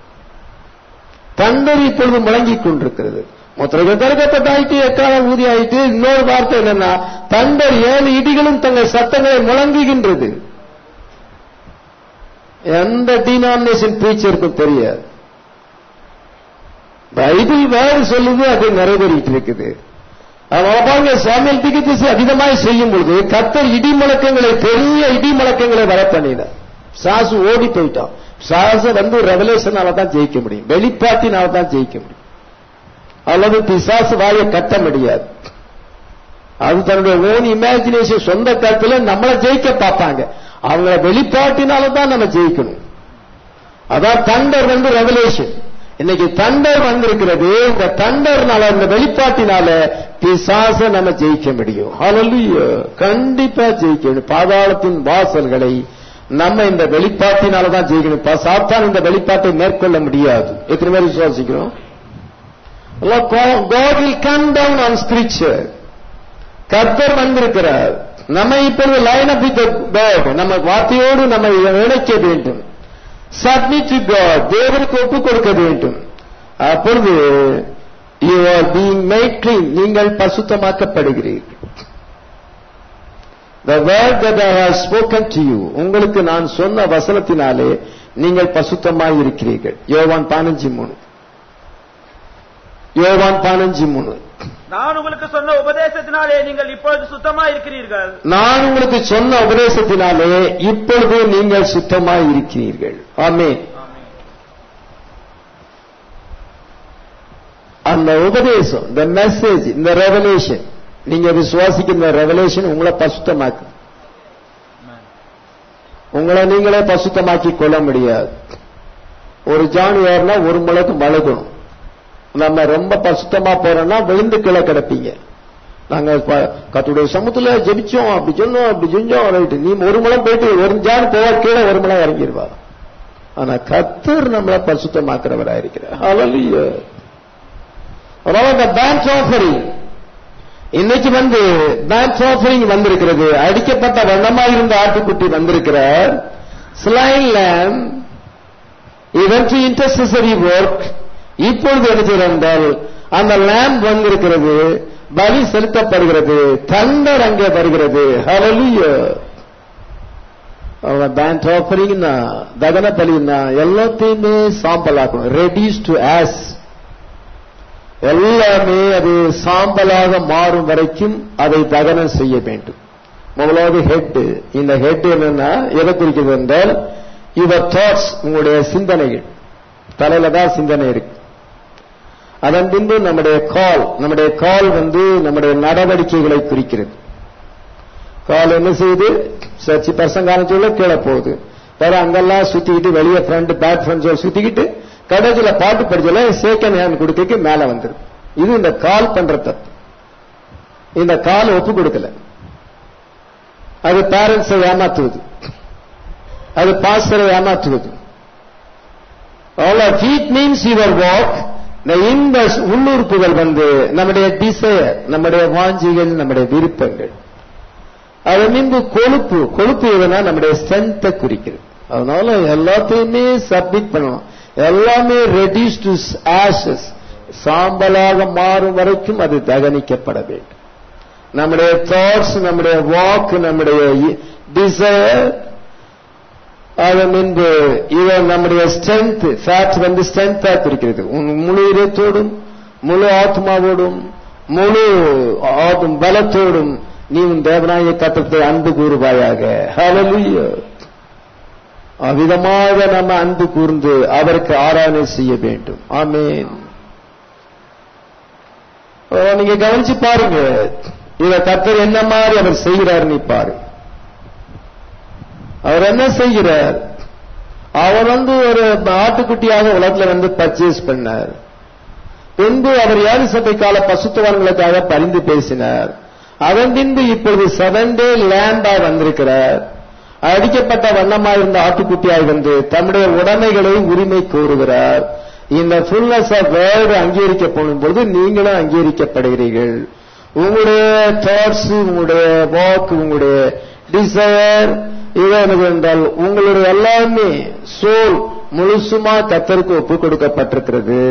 தண்டர் இப்பொழுது முழங்கிக் கொண்டிருக்கிறது முத்திரைகள் திறக்கப்பட்டாயிட்டு எக்காலம் ஊதி ஆயிட்டு இன்னொரு வார்த்தை என்னன்னா தண்டர் ஏழு இடிகளும் தங்கள் சத்தங்களை முழங்குகின்றது எந்த டினாமினேஷன் டீச்சருக்கும் தெரியாது பைபிள் வேறு சொல்லுது அது நிறைவேறிட்டு இருக்குது அதனால பாருங்க சாமியல் திகதிசை அதிகமாய் செய்யும் பொழுது கத்தர் இடி முழக்கங்களை பெரிய இடி முழக்கங்களை வர பண்ணினார் சாசு ஓடி போயிட்டான் சாசு வந்து ரெவலேஷனால தான் ஜெயிக்க முடியும் வெளிப்பாட்டினால தான் ஜெயிக்க முடியும் அல்லது பிசாசு வாயை கட்ட முடியாது அது தன்னுடைய ஓன் இமேஜினேஷன் சொந்த கருத்துல நம்மளை ஜெயிக்க பார்ப்பாங்க அவங்கள வெளிப்பாட்டினால தான் நம்ம ஜெயிக்கணும் அதான் தண்டர் வந்து ரெவலேஷன் இன்னைக்கு தண்டர் வந்திருக்கிறது இந்த தண்டர்னால இந்த வெளிப்பாட்டினால பிசாச நம்ம ஜெயிக்க முடியும் ஹalleluya கண்டிப்பா ஜெயிக்க முடியும் பாதாளத்தின் வாசல்களை நம்ம இந்த வெளிப்பாட்டினால தான் ஜெயிக்கணும் பா- சாத்தான் இந்த வெளிப்பாட்டை மேற்கொள்ள முடியாது எத்தனை பேர் விசுவாசிக்கிறோம் Allah, God will come down on scripture. கர்த்தர் வந்திருக்கிறார் நம்ம இப்பொழுது லைன் அப் வித் God நம்ம வார்த்தையோடு நம்ம இணைக்க வேண்டும் சப்மிட் டு காட் தேவனுக்கு ஒப்பு கொடுக்க வேண்டும் அப்பொழுது you are being made clean நீங்கள் பசுத்தமாக்கப்படுகிறீர்கள் The word that I have spoken to you உங்களுக்கு நான் சொன்ன வசனத்தினாலே நீங்கள் பசுத்தமாய் இருக்கிறீர்கள் யோவான் பதினஞ்சு மூணு யோவான் பதினஞ்சு மூணு நான் உங்களுக்கு சொன்ன உபதேசத்தினாலே நீங்கள் இப்பொழுது சுத்தமா இருக்கிறீர்கள் நான் உங்களுக்கு சொன்ன உபதேசத்தினாலே இப்பொழுது நீங்கள் சுத்தமாய் இருக்கிறீர்கள் ஆமே அந்த உபதேசம் இந்த மெசேஜ் இந்த ரெவலேஷன் நீங்க விசுவாசிக்கிற ரெவலேஷன் உங்களை பசுத்தமாக்கு உங்களை நீங்களே பசுத்தமாக்கி கொள்ள முடியாது ஒரு ஜான் ஏறினா ஒரு முளைக்கு மழுகணும் நம்ம ரொம்ப பசுத்தமா போறோம்னா விழுந்து கீழே கிடப்பீங்க நாங்க ப- கர்த்தருடைய சமூகத்துல ஜெபிச்சோம் அப்படி சொன்னோம் அப்படி செஞ்சோம் ரைட்டு நீ ஒரு முழம் போயிட்டு ஒரு ஜான் போவா கீழே ஒரு முழம் இறங்கிடுவா ஆனா கத்தர் நம்மளை பரிசுத்தமாக்குறவரா இருக்கிறார் ஹalleluya அதனால இந்த பேங்க் ஆஃபரிங் இன்னைக்கு வந்து பேங்க் ஆஃபரிங் வந்திருக்கிறது அடிக்கப்பட்ட வண்ணமா இருந்த ஆட்டுக்குட்டி வந்திருக்கிறார் ஸ்லைன் lamb he went to intercessory work இப்பொழுது என்ன செய்யறோம் என்றால் அந்த லேம்ப் வந்திருக்கிறது பலி செலுத்தப்படுகிறது தண்டர் அங்கே வருகிறது ஹalleluya அவன் பேண்ட் ஆஃபரிங்னா தகன பலின்னா எல்லாத்தையுமே சாம்பலாக்கணும் ரெடியூஸ் டு ஆஸ் எல்லாமே அது சாம்பலாக மாறும் வரைக்கும் அதை தகனம் செய்ய வேண்டும் முதலாவது ஹெட் இந்த ஹெட் என்னன்னா எதை குறிக்கிறது என்றால் யுவர் தாட்ஸ் உங்களுடைய சிந்தனைகள் தலையில தான் சிந்தனை இருக்கு அதன் பின்பு நம்முடைய கால் நம்முடைய கால் வந்து நம்முடைய நடவடிக்கைகளை குறிக்கிறது கால் என்ன செய்யுது சர்ச்சி பசங்காலத்தோட கீழே போகுது வேற அங்கெல்லாம் சுத்திக்கிட்டு வெளியே ஃப்ரண்ட் பேக் ஃப்ரண்ட்ஸோட சுத்திக்கிட்டு கடைசியில பாட்டு படிச்சல சேக்கன் ஹேண்ட் கொடுக்க மேல வந்துரும் இது இந்த கால் பண்ற தப்பு இந்த கால் ஒப்பு கொடுக்கல அது பேரண்ட்ஸை ஏமாத்துவது அது பாஸ்டரை ஏமாத்துவது all of feet means your walk இந்த உள்ளுறுப்புகள் வந்து நம்முடைய டிசையர் நம்முடைய வாஞ்சிகள் நம்முடைய விருப்பங்கள் அது மீன்பு கொழுப்பு கொழுப்பு எதுனா நம்முடைய ஸ்ட்ரென்த்தை குறிக்கிறது அதனால எல்லாத்தையுமே சப்மிட் பண்ணணும் எல்லாமே ரெடியூஸ் டு ஆஷஸ் சாம்பலாக மாறும் வரைக்கும் அது தகனிக்கப்பட வேண்டும் நம்முடைய தாட்ஸ் நம்முடைய வாக் நம்முடைய டிசையர் அது முன்பு இவன் நம்முடைய ஸ்ட்ரென்த் ஃபேட் வந்து ஸ்ட்ரென்த்தா குறிக்கிறது உன் முழு இதயத்தோடும் முழு ஆத்மாவோடும் முழு ஆதும் பலத்தோடும் நீ உன் தேவனாய கத்தத்தை அன்பு கூறுவாயாக ஹalleluya அவ்விதமாக நம்ம அன்பு கூர்ந்து அவருக்கு ஆராதனை செய்ய வேண்டும் ஆமென் நீங்க கவனிச்சு பாருங்க இத கத்தர் என்ன மாதிரி அவர் செய்கிறார் நீ பாரு அவர் என்ன செய்கிறார் அவர் வந்து ஒரு ஆட்டுக்குட்டியாக உலகத்துல வந்து பர்ச்சேஸ் பண்ணார் பின்பு அவர் ஏழு சபை கால பசுத்துவான்களுக்காக பரிந்து பேசினார் அதன் பின்பு இப்பொழுது செவன் டே லேண்டா வந்திருக்கிறார் அடிக்கப்பட்ட வண்ணமாக இருந்த ஆட்டுக்குட்டியாக வந்து தம்முடைய உடைமைகளை உரிமை கோருகிறார் இந்த ஃபுல்னஸ் ஆஃப் வேர்டு அங்கீகரிக்கப்படும் பொழுது நீங்களும் அங்கீகரிக்கப்படுகிறீர்கள் உங்களுடைய தாட்ஸ் உங்களுடைய வாக் உங்களுடைய டிசையர் இது எனக்கு என்றால் உங்களுடைய எல்லாமே சோல் முழுசுமா கத்தருக்கு ஒப்பு கொடுக்கப்பட்டிருக்கிறது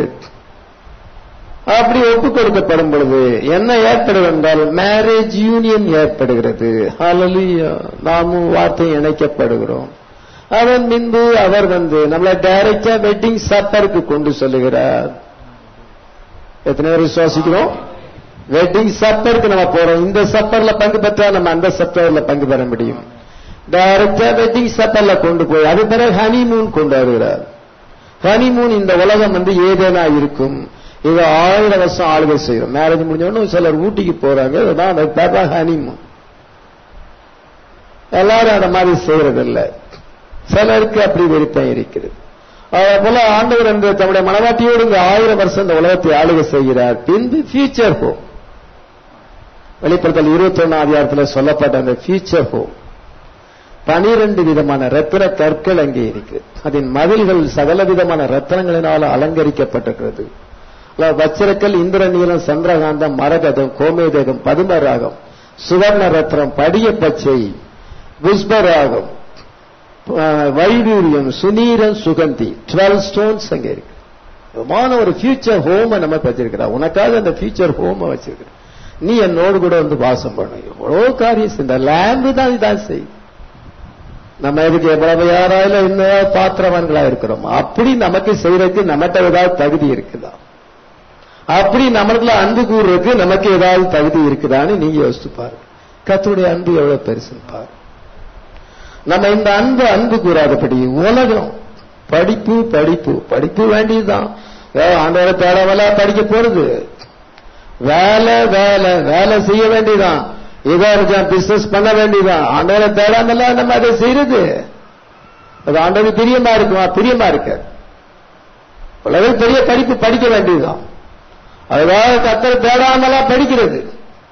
அப்படி ஒப்பு கொடுக்கப்படும் பொழுது என்ன ஏற்படுகிறது என்றால் மேரேஜ் யூனியன் ஏற்படுகிறது ஹalleluya நாமும் வார்த்தை இணைக்கப்படுகிறோம் அதன் பின்பு அவர் வந்து நம்மளை டைரக்டா வெட்டிங் சப்பருக்கு கொண்டு செல்லுகிறார் எத்தனை பேர் விசுவாசிக்கிறோம் வெட்டிங் சப்பருக்கு நம்ம போறோம் இந்த சப்பர்ல பங்கு பெற்றா நம்ம அந்த சப்பர்ல பங்கு பெற முடியும் டைரக்டா வெட்டிங் சப்பர்ல கொண்டு போய் அது பிறகு ஹனிமூன் கொண்டு வருகிறார் ஹனிமூன் இந்த உலகம் வந்து ஏதேனா இருக்கும் இது ஆயிரம் வருஷம் ஆளுகை செய்யும் மேரேஜ் முடிஞ்சோடனே சிலர் ஊட்டிக்கு போறாங்க அதுதான் அந்த பேப்பா ஹனிமூன் எல்லாரும் அந்த மாதிரி செய்யறது இல்ல சிலருக்கு அப்படி விருப்பம் இருக்கிறது அதே போல ஆண்டவர் என்று தம்முடைய மனவாட்டியோடு இந்த ஆயிரம் வருஷம் இந்த உலகத்தை ஆளுகை செய்கிறார் பின்பு ஃபியூச்சர் ஹோம் வெளிப்படுத்தல் இருபத்தி ஒன்னாம் அதிகாரத்தில் சொல்லப்பட்ட அந்த ஃபியூச்சர் ஹோம் பனிரெண்டு விதமான ரத்தின கற்கள் அங்கே இருக்கு அதன் மதில்கள் சகல விதமான ரத்தனங்களினால் அலங்கரிக்கப்பட்டிருக்கிறது வச்சிரக்கல் இந்திரநீலம் சந்திரகாந்தம் மரகதம் கோமேதகம் பதுமராகம் சுவர்ண ரத்னம் படிய பச்சை புஷ்பராகம் வைடூரியம் சுனீரம் சுகந்தி டுவெல் ஸ்டோன்ஸ் அங்க இருக்கு விதமான ஒரு ஃபியூச்சர் ஹோம் நம்ம வச்சிருக்கிறா உனக்காக அந்த ஃபியூச்சர் ஹோம் வச்சிருக்கிற நீ என்னோடு கூட வந்து வாசம் பண்ண எவ்வளோ காரியம் இந்த லேம்பு தான் இதான் செய்யும் நம்ம எதுக்கு எவ்வளவு யாராயிலும் இன்னும் பாத்திரவான்களா இருக்கிறோம் அப்படி நமக்கு செய்யறதுக்கு நம்மகிட்ட ஏதாவது தகுதி இருக்குதா அப்படி நம்மளுக்குள்ள அன்பு கூறுறதுக்கு நமக்கு ஏதாவது தகுதி இருக்குதான்னு நீங்க யோசிச்சு பாருங்க கத்துடைய அன்பு எவ்வளவு பெருசுன்னு பாரு நம்ம இந்த அன்பு அன்பு கூறாதபடி உலகம் படிப்பு படிப்பு படிப்பு வேண்டியதுதான் ஆண்டவரை தேடவல படிக்க போறது வேலை வேலை வேலை செய்ய வேண்டியதான் இதா இருக்கா பிசினஸ் பண்ண வேண்டியதான் ஆண்டவரை தேடாமல நம்ம அதை செய்யறது அது ஆண்டவர் பிரியமா இருக்குமா பிரியமா இருக்க உலக பெரிய படிப்பு படிக்க வேண்டியதுதான் அதுக்காக கத்தரை தேடாமலா படிக்கிறது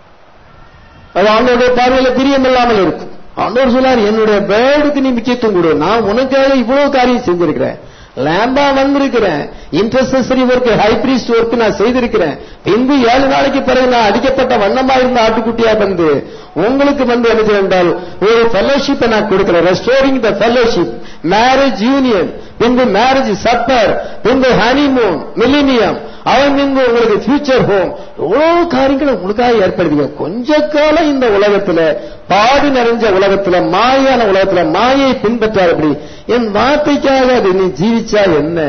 அது ஆண்டோடைய பார்வையில பிரியம் இல்லாமல் இருக்கும் ஆண்டவர் சொல்லார் என்னுடைய பேர்டுக்கு நீ முக்கியத்துவம் கொடு நான் உனக்காக இவ்வளவு காரியம் செஞ்சிருக்கிறேன் லேம்பா வந்திருக்கிறேன் இன்டர்செசரி ஒர்க் ஹைபிரிஸ்ட் ஒர்க் நான் செய்திருக்கிறேன் பின்பு ஏழு நாளைக்கு பிறகு நான் அடிக்கப்பட்ட வண்ணமா இருந்த ஆட்டுக்குட்டியா வந்து உங்களுக்கு வந்து என்ன என்றால் ஒரு ஃபெலோஷிப்பை நான் கொடுக்கிறேன் restoring the fellowship marriage union பின்பு மேரேஜ் சப்பர் பின்பு ஹனிமூன் மில்லினியம் அவன் பின்பு உங்களுக்கு ஃபியூச்சர் ஹோம் எவ்வளவு காரியங்களை உங்களுக்காக ஏற்படுத்திக்க கொஞ்ச காலம் இந்த உலகத்துல பாடு நிறைஞ்ச உலகத்துல மாயான உலகத்துல மாயை பின்பற்றார் அப்படி என் வார்த்தைக்காக அது நீ ஜீவிச்சா என்ன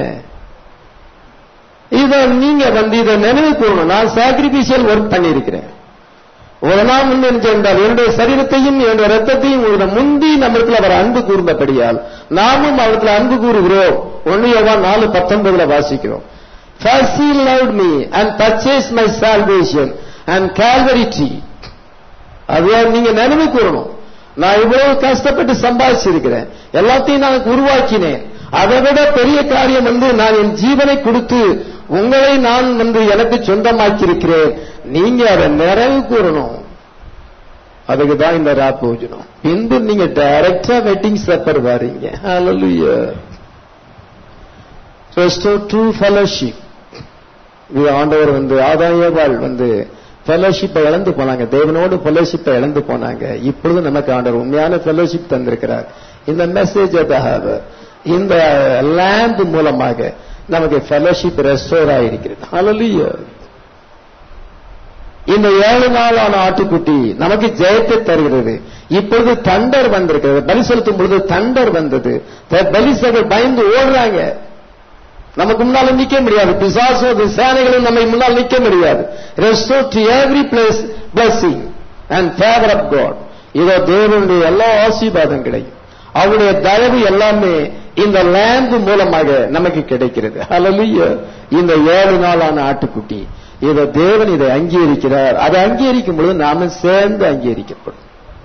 இத நீங்க வந்து இதை நினைவு கூறணும் நான் சாக்ரிபிஷியல் ஒர்க் பண்ணியிருக்கிறேன் ஒரு நாள் முன் என்றால் என்னுடைய சரீரத்தையும் என்னுடைய ரத்தத்தையும் ஒரு முந்தி நம்மளுக்கு அவர் அன்பு கூர்ந்தபடியால் நாமும் அவருக்கு அன்பு கூறுகிறோம் ஒன்னு யோவான் நாலு பத்தொன்பதுல வாசிக்கிறோம் First he loved me and purchased my salvation and Calvary tree. அது நீங்க நினைவு கூறணும் நான் இவ்வளவு கஷ்டப்பட்டு சம்பாதிச்சிருக்கிறேன் எல்லாத்தையும் நான் உருவாக்கினேன் அதை விட பெரிய காரியம் வந்து நான் என் ஜீவனை கொடுத்து உங்களை நான் வந்து எனக்கு சொந்தமாக்கியிருக்கிறேன் நீங்க அதை நிறைவு கூறணும் அதுக்கு தான் இந்த ராப்போஜனம் பின்பு நீங்க டைரக்டா வெட்டிங் சப்பர் வாரீங்க ஹalleluya restore true fellowship இது ஆண்டவர் வந்து ஆதாயவாள் வந்து ஃபெலோஷிப்பை இழந்து போனாங்க தேவனோடு ஃபெலோஷிப்பை இழந்து போனாங்க இப்பொழுது நமக்கு ஆண்டவர் உண்மையான ஃபெலோஷிப் தந்திருக்கிறார் இந்த மெசேஜ் இந்த லேம்ப் மூலமாக நமக்கு ஃபெலோஷிப் ரெஸ்டோர் ஆயிருக்கிறது ஹalleluya இந்த ஏழு நாளான ஆட்டுக்குட்டி நமக்கு ஜெயத்தை தருகிறது இப்பொழுது தண்டர் வந்திருக்கிறது பலி செலுத்தும் பொழுது தண்டர் வந்தது பலிசர்கள் பயந்து ஓடுறாங்க நமக்கு முன்னால நிக்க முடியாது பிசாசோ சேனைகளும் நம்மை முன்னால் நிக்க முடியாது restore to every place blessing and favour of God இதோ தேவனுடைய எல்லா ஆசீர்வாதங்களையும் அவருடைய தயவு எல்லாமே இந்த லேண்ட் மூலமாக நமக்கு கிடைக்கிறது ஹalleluya இந்த ஏழு நாளான ஆட்டுக்குட்டி இதை தேவன் இதை அங்கீகரிக்கிறார் அதை அங்கீகரிக்கும் பொழுது நாம சேர்ந்து அங்கீகரிக்கப்படும்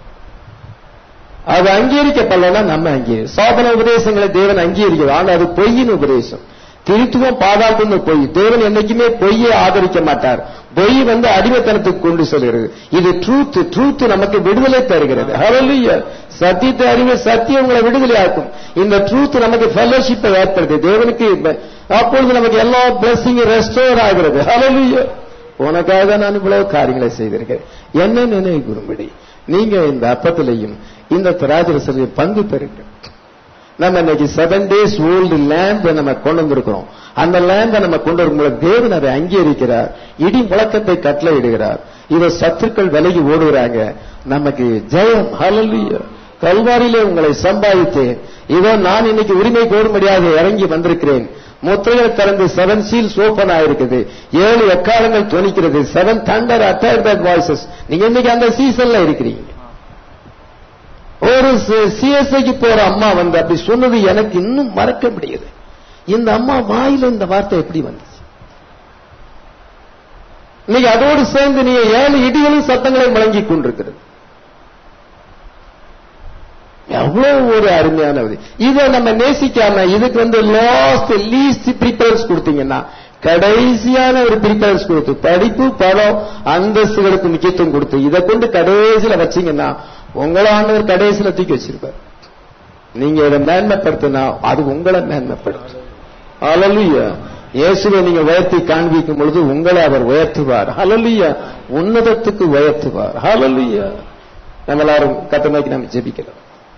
அது அங்கீகரிக்கப்படலன்னா நம்ம அங்கீகரி சாதன உபதேசங்களை தேவன் அங்கீகரிக்கிறார் ஆனால் அது பொய்யின் உபதேசம் திருத்துவம் பாதாளத்துன்னு பொய் தேவன் என்னைக்குமே பொய்யை ஆதரிக்க மாட்டார் பொய் வந்து அடிமைத்தனத்துக்கு கொண்டு செல்கிறது இது ட்ரூத் ட்ரூத் நமக்கு விடுதலை தருகிறது ஹalleluya சத்தியத்தை அறிவு சத்தியம் உங்களை விடுதலை ஆக்கும் இந்த ட்ரூத் நமக்கு ஃபெலோஷிப்பை ஏற்படுது தேவனுக்கு அப்பொழுது நமக்கு எல்லா பிளஸிங் ரெஸ்டோர் ஆகிறது ஹalleluya உனக்காக நான் இவ்வளவு காரியங்களை செய்திருக்கிறேன் என்ன நினைவு கூறும்படி நீங்க இந்த அப்பத்திலையும் இந்த திராஜரசலையும் பங்கு பெறுங்கள் நம்ம இன்னைக்கு செவன் டேஸ் ஓல்டு லேம்ப நம்ம கொண்டு வந்திருக்கிறோம் அந்த லேம்ப நம்ம கொண்டு வரும்போது தேவன் அதை அங்கீகரிக்கிறார் இடி முழக்கத்தை கட்டளை இடுகிறார் இதை சத்துக்கள் விலகி ஓடுகிறாங்க நமக்கு ஜெயம் ஹalleluya கல்வாரியிலே உங்களை சம்பாதித்தேன் இதோ நான் இன்னைக்கு உரிமை கோரும்படியாக இறங்கி வந்திருக்கிறேன் முத்திரைகள் திறந்து செவன் சீல்ஸ் ஓபன் ஆயிருக்குது ஏழு எக்காலங்கள் துணிக்கிறது seven thunder utter that voices நீங்க இன்னைக்கு அந்த சீசன்ல இருக்கிறீங்க ஒரு சிஎஸ்ஐக்கு போற அம்மா வந்து அப்படி சொன்னது எனக்கு இன்னும் மறக்க முடியுது இந்த அம்மா வாயில இந்த வார்த்தை எப்படி வந்துச்சு இன்னைக்கு அதோடு சேர்ந்து நீ ஏழு இடிகளும் சத்தங்களையும் வழங்கி கொண்டிருக்கிறது எவ்வளவு ஒரு அருமையான இதை நம்ம நேசிக்காம இதுக்கு வந்து லாஸ்ட் லீஸ்ட் ப்ரிப்பரன்ஸ் கொடுத்தீங்கன்னா கடைசியான ஒரு ப்ரிப்பரன்ஸ் கொடுத்து படிப்பு படம் அந்தஸ்துகளுக்கு முக்கியத்துவம் கொடுத்து இதை கொண்டு கடைசியில வச்சீங்கன்னா உங்களை ஆண்டவர் கடைசியில தூக்கி வச்சிருப்பார் நீங்க இதை மேன்மைப்படுத்தினா அது உங்களை மேன்மைப்படுத்தும் அலலுயா இயேசுவை நீங்க உயர்த்தி காண்பிக்கும் பொழுது உங்களை அவர் உயர்த்துவார் ஹலலுயா உன்னதத்துக்கு உயர்த்துவார் ஹலலுயா நம்ம எல்லாரும் கத்த நோக்கி நம்ம ஜெபிக்கலாம்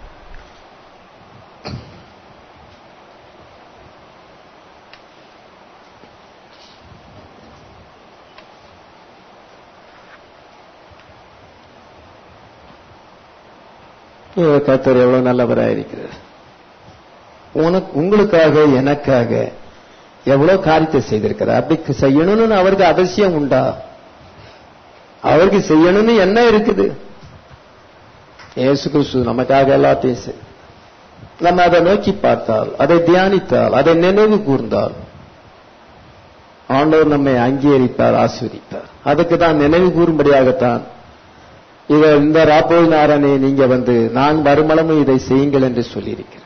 கத்தர் எவ்வளவு நல்லவராயிருக்கிறார் உனக்கு உங்களுக்காக எனக்காக எவ்வளவு காரியத்தை செய்திருக்கிறார் அப்படி செய்யணும்னு அவருக்கு அவசியம் உண்டா அவருக்கு செய்யணும்னு என்ன இருக்குது இயேசு கிறிஸ்து நமக்காக எல்லாத்தையும் செய் நம்ம அதை நோக்கி பார்த்தால் அதை தியானித்தால் அதை நினைவு கூர்ந்தால் ஆண்டவர் நம்மை அங்கீகரிப்பார் ஆஸ்வதிப்பார் அதுக்கு தான் நினைவு கூறும்படியாகத்தான் இத இந்த ராப்போல் நாரனை நீங்க வந்து நான் வருமளமும் இதை செய்யுங்கள் என்று சொல்லியிருக்கிறேன்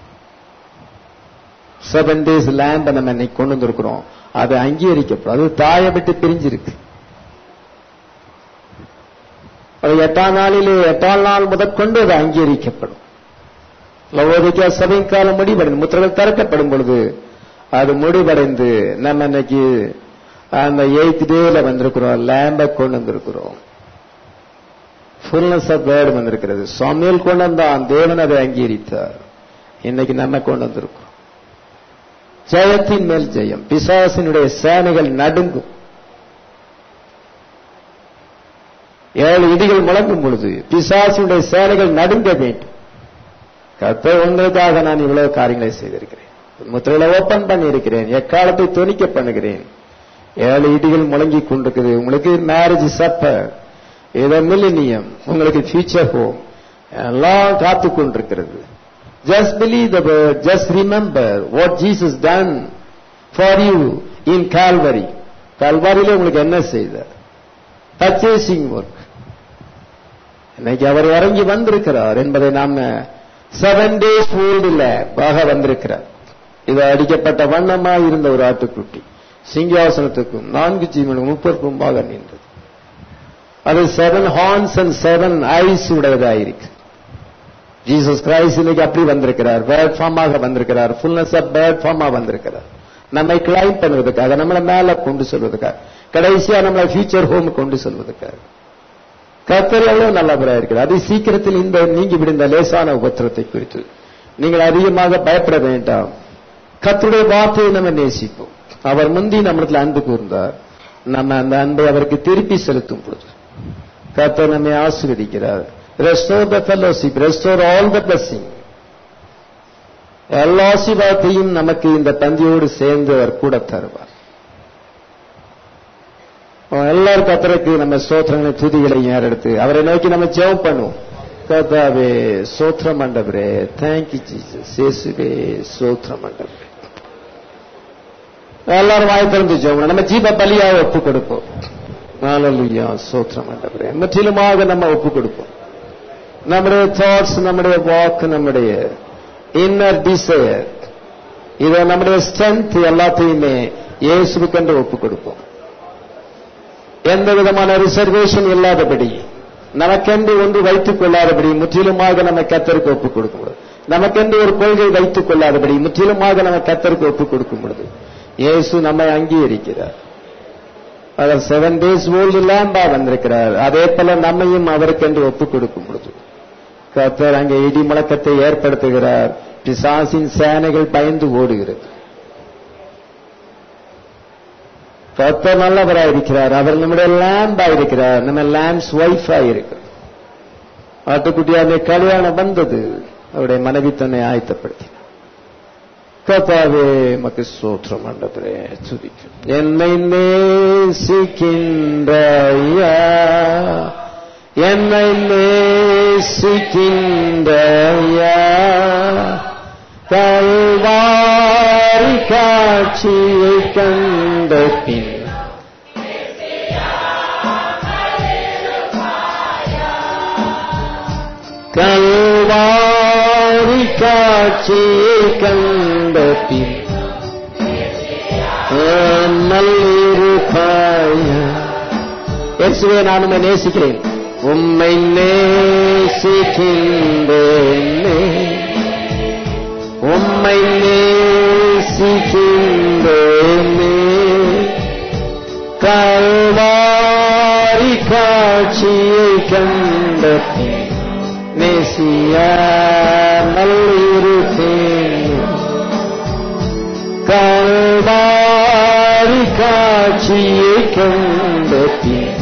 செவன் டேஸ் லேம்ப நம்ம இன்னைக்கு கொண்டு வந்திருக்கிறோம் அது அங்கீகரிக்கப்படும் அது தாயை விட்டு பிரிஞ்சிருக்கு அது எட்டாம் நாளிலே எட்டாம் நாள் முதற்கொண்டு அது அங்கீகரிக்கப்படும் லவோதிக்கா சபை காலம் முடிவடைந்து முத்திரைகள் திறக்கப்படும் பொழுது அது முடிவடைந்து நம்ம இன்னைக்கு அந்த எயித் டேல வந்திருக்கிறோம் லேம்ப கொண்டு வந்திருக்கிறோம் ஃபுல்னஸ் ஆஃப் வேர்டு வந்திருக்கிறது சாமியல் கொண்டு வந்தான் தேவன் அதை அங்கீகரித்தார் இன்னைக்கு நம்ம கொண்டு வந்திருக்கிறோம் ஜெயத்தின் மேல் ஜெயம் பிசாசினுடைய சேனைகள் நடுங்கும் ஏழு இடிகள் முழங்கும் பொழுது பிசாசினுடைய சேனைகள் நடுங்க வேண்டும் கத்த உங்களுக்காக நான் இவ்வளவு காரியங்களை செய்திருக்கிறேன் முத்திரையில ஓபன் பண்ணி இருக்கிறேன் எக்காலத்தை துணிக்க பண்ணுகிறேன் ஏழு இடிகள் முழங்கி கொண்டிருக்குது உங்களுக்கு மேரேஜ் சப்ப ஏதோ மில்லினியம் உங்களுக்கு ஃபியூச்சர் ஹோம் எல்லாம் காத்து கொண்டிருக்கிறது just believe the word just remember what Jesus done for you in Calvary கால்வாரியில உங்களுக்கு என்ன செய்தார் பர்ச்சேசிங் ஒர்க் இன்னைக்கு அவர் இறங்கி வந்திருக்கிறார் என்பதை நாம செவன் டேஸ் ஓல்டுல ஆக வந்திருக்கிறார் இது அடிக்கப்பட்ட வண்ணமா இருந்த ஒரு ஆட்டுக்குட்டி சிங்காசனத்துக்கும் நான்கு ஜீவனும் முப்பதுக்கும்பாக நின்றது அது seven horns and seven eyes உடையதாயிருக்கு ஜீசஸ் கிரைஸ்ட் இன்னைக்கு அப்படி வந்திருக்கிறார் பேர்ட் ஃபார்மாக வந்திருக்கிறார் ஃபுல்னஸ் ஆஃப் பேர்ட் ஃபார்மா வந்திருக்கிறார் நம்மை கிளைம் பண்ணுவதற்காக நம்மளை மேல கொண்டு செல்வதற்காக கடைசியா நம்மளை ஃபியூச்சர் ஹோம் கொண்டு செல்வதற்காக கத்தர் எவ்வளவு நல்லவராக இருக்கிறார் அது சீக்கிரத்தில் இந்த நீங்கி விடுந்த லேசான உபத்திரத்தை குறித்து நீங்கள் அதிகமாக பயப்பட வேண்டாம் கத்துடைய வார்த்தையை நம்ம நேசிப்போம் அவர் முந்தி நம்மளுக்கு அன்பு கூர்ந்தார் நம்ம அந்த அன்பை அவருக்கு திருப்பி செலுத்தும் பொழுது கத்தர் நம்மை ஆசீர்வதிக்கிறார் restore the fellowship restore all the blessing எல்லா ஆசீர்வாதத்தையும் நமக்கு இந்த பந்தியோடு சேர்ந்து அவர் கூட தருவார் எல்லாரும் கத்தருக்கு நம்ம சோத்திரங்களை துதிகளையும் ஏறெடுத்து அவரை நோக்கி நம்ம ஜெபம் பண்ணுவோம் கதாவே சோத்திர மண்டபரே தேங்க்யூ ஜீசஸ் இயேசுவே சோத்திர மண்டபரே எல்லாரும் வாய் திறந்து ஜெபம் நம்ம ஜீவ பலியாக ஒப்பு கொடுப்போம் நாலலுயா சோத்திர மண்டபரே முற்றிலுமாக நம்ம ஒப்பு கொடுப்போம் நம்முடைய தாட்ஸ் நம்முடைய வாக்கு நம்முடைய இன்னர் டிசையர் இதை நம்முடைய ஸ்ட்ரென்த் எல்லாத்தையுமே இயேசுக்கென்று ஒப்பு கொடுப்போம் எந்த விதமான ரிசர்வேஷன் இல்லாதபடி நமக்கென்று ஒன்று வைத்துக் கொள்ளாதபடி முற்றிலுமாக நம்ம கத்தருக்கு ஒப்புக் கொடுக்கும் பொழுது நமக்கென்று ஒரு கொள்கை வைத்துக் கொள்ளாதபடி முற்றிலுமாக நம்ம கத்தருக்கு ஒப்புக் கொடுக்கும் பொழுது இயேசு நம்மை அங்கீகரிக்கிறார் அவர் செவன் டேஸ் ஓல்டு லேம்பா வந்திருக்கிறார் அதே போல நம்மையும் அவருக்கென்று ஒப்புக் கொடுக்கும் பொழுது கத்தர் அங்கே இடி முழக்கத்தை ஏற்படுத்துகிறார் பிசாசின் சேனைகள் பயந்து ஓடுகிறது கத்தர் நல்லவராக இருக்கிறார் அவர் நம்முடைய லேம்பா இருக்கிறார் நம்ம லேம்ஸ் ஒய்ஃபா இருக்கு ஆட்டுக்குட்டியாருடைய கல்யாணம் வந்தது அவருடைய மனைவி தன்னை ஆயத்தப்படுத்தினார் கத்தாவே மக்கு சோத்திரம் மண்டபரே துதிக்கும் என்னை நேசிக்கின்றையா என்னை நேசிக்கின்றையா கல்வாரி காட்சியை கண்ட பின் கல்வாரி காட்சியை கண்ட பின் நல்லிருப்பாய இயேசுவே நான் உம்மை நேசிக்கிறேன் உம்மை நேசிக்கின்றேனே உம்மை நேசிக்கின்றேனே கல்வாரி காட்சியை கண்ட பின் நேசியாமல் இருப்பேன் கல்வாரி காட்சியை கண்ட பின்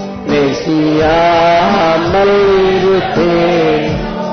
நேசியாமல் இருப்பேன்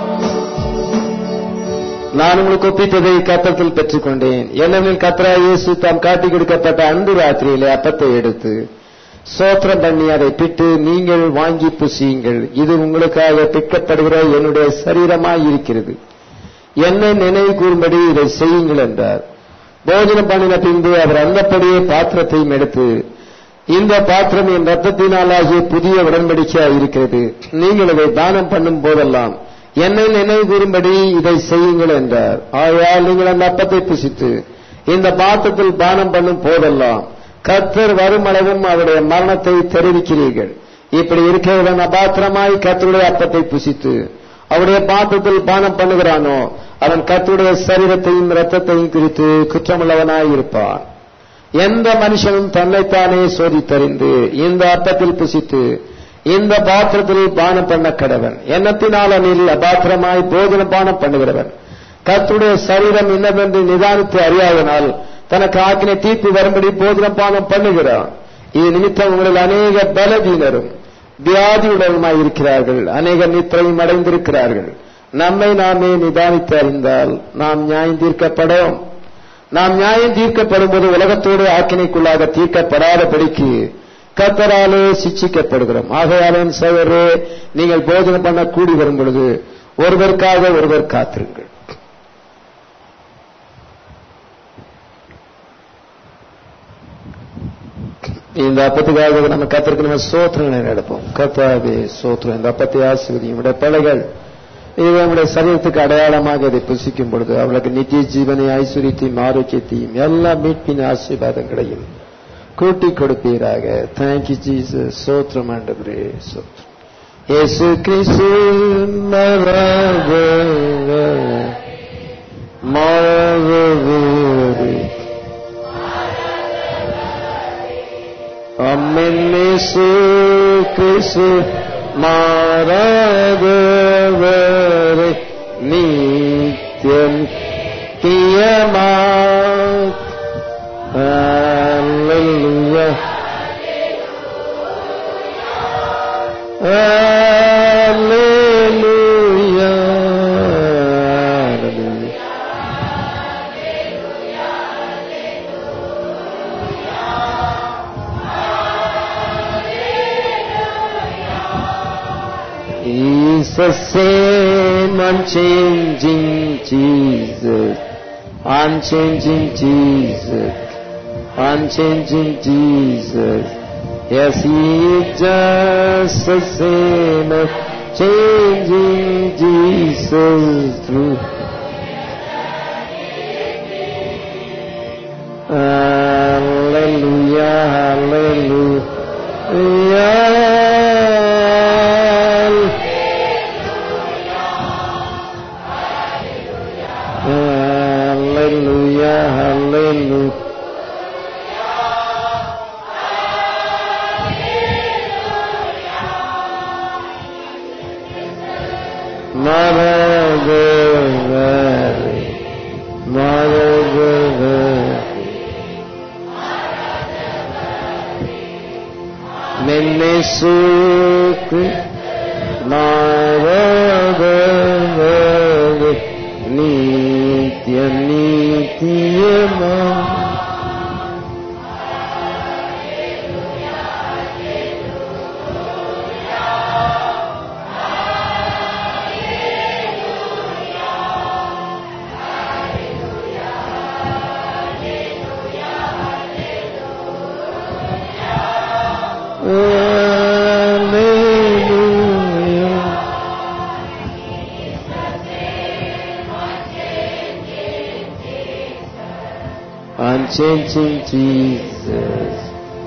நான் உங்களுக்கு ஒப்பித்ததை கத்தத்தில் பெற்றுக்கொண்டேன் என்னவெனில் கத்ரா இயேசு தாம் காட்டி கொடுக்கப்பட்ட அன்பு ராத்திரியிலே அப்பத்தை எடுத்து சோத்திரம் பண்ணி அதை பிட்டு நீங்கள் வாங்கி புசியுங்கள் இது உங்களுக்காக பிற்கப்படுகிற என்னுடைய சரீரமாய் இருக்கிறது என்னை நினைவு கூறும்படி இதை செய்யுங்கள் என்றார் போஜனம் பண்ணின பின்பு அவர் அந்தப்படியே பாத்திரத்தையும் எடுத்து இந்த பாத்திரம் என் ரத்தத்தினாலாகிய புதிய உடன்படிக்கையாக இருக்கிறது நீங்கள் இதை தானம் பண்ணும் போதெல்லாம் என்னை நினைவு கூறும்படி இதை செய்யுங்கள் என்றார் ஆகையால் நீங்கள் அந்த அப்பத்தை புசித்து இந்த பாத்திரத்தில் பானம் பண்ணும் போதெல்லாம் கத்தர் வரும் அளவும் அவருடைய மரணத்தை தெரிவிக்கிறீர்கள் இப்படி இருக்கிறவன் அபாத்திரமாய் கத்தருடைய அப்பத்தை புசித்து அவருடைய பாத்திரத்தில் பானம் பண்ணுகிறானோ அவன் கத்தருடைய சரீரத்தையும் இரத்தத்தையும் குறித்து குற்றமுள்ளவனாய் இருப்பான் எந்த மனுஷனும் தன்னைத்தானே சோதித்தறிந்து இந்த அப்பத்தில் புசித்து இந்த பாத்திரத்தில் பானம் பண்ண கடவன் எண்ணத்தினால் அனில் அபாத்திரமாய் போஜன பானம் பண்ணுகிறவன் கத்துடைய சரீரம் என்னவென்று நிதானித்து அறியாதனால் தனக்கு ஆக்கினை தீர்ப்பு வரும்படி போஜனம் பானம் பண்ணுகிறான் இது நிமித்தம் உங்களில் அநேக பலவீனரும் வியாதியுடனுமாய் இருக்கிறார்கள் அநேக நித்திரையும் அடைந்திருக்கிறார்கள் நம்மை நாமே நிதானித்து அறிந்தால் நாம் நியாயம் தீர்க்கப்படும் நாம் நியாயம் தீர்க்கப்படும் போது உலகத்தோடு ஆக்கினைக்குள்ளாக தீர்க்கப்படாதபடிக்கு கத்தராலே சிச்சிக்கப்படுகிறோம் ஆகையாலும் சகோதரே நீங்கள் போஜனம் பண்ண கூடி வரும் பொழுது ஒருவருக்காக ஒருவர் காத்திருங்கள் இந்த அப்பத்துக்காக நம்ம கத்திற்கு நம்ம சோத்திரங்களை நடப்போம் கத்தாவே சோத்திரம் இந்த அப்பத்தை ஆசிர்வதியும் நம்முடைய பிள்ளைகள் இது நம்முடைய சரீரத்துக்கு அடையாளமாக இதை புசிக்கும் பொழுது அவளுக்கு நித்திய ஜீவனை ஐஸ்வர்யத்தையும் ஆரோக்கியத்தையும் எல்லா மீட்பின் ஆசீர்வாதங்களையும் கூட்டி கொடுப்பீராக தேங்க்யூ ஜீசஸ் சோத்திரம் ஆண்டவரே சோத்திரம் இயேசு கிறிஸ்து மாறவே அம்மென்னேசு கிறிஸ்து மாறாதவரை நித்தியம் தியமா Hallelujah. Hallelujah. Hallelujah. He's the same unchanging Jesus, unchanging Jesus, unchanging Jesus. Yes, He is just the same changing Jesus through. Hallelujah, hallelujah. Hallelujah, hallelujah. Maravilha, maravilha. Menesuke, maravilha. Nitya, nityama. Hallelujah. Unchanging Jesus.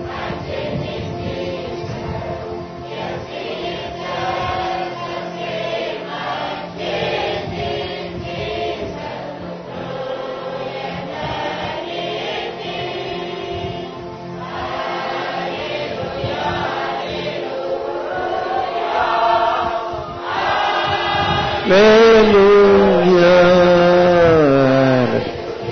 Hallelujah.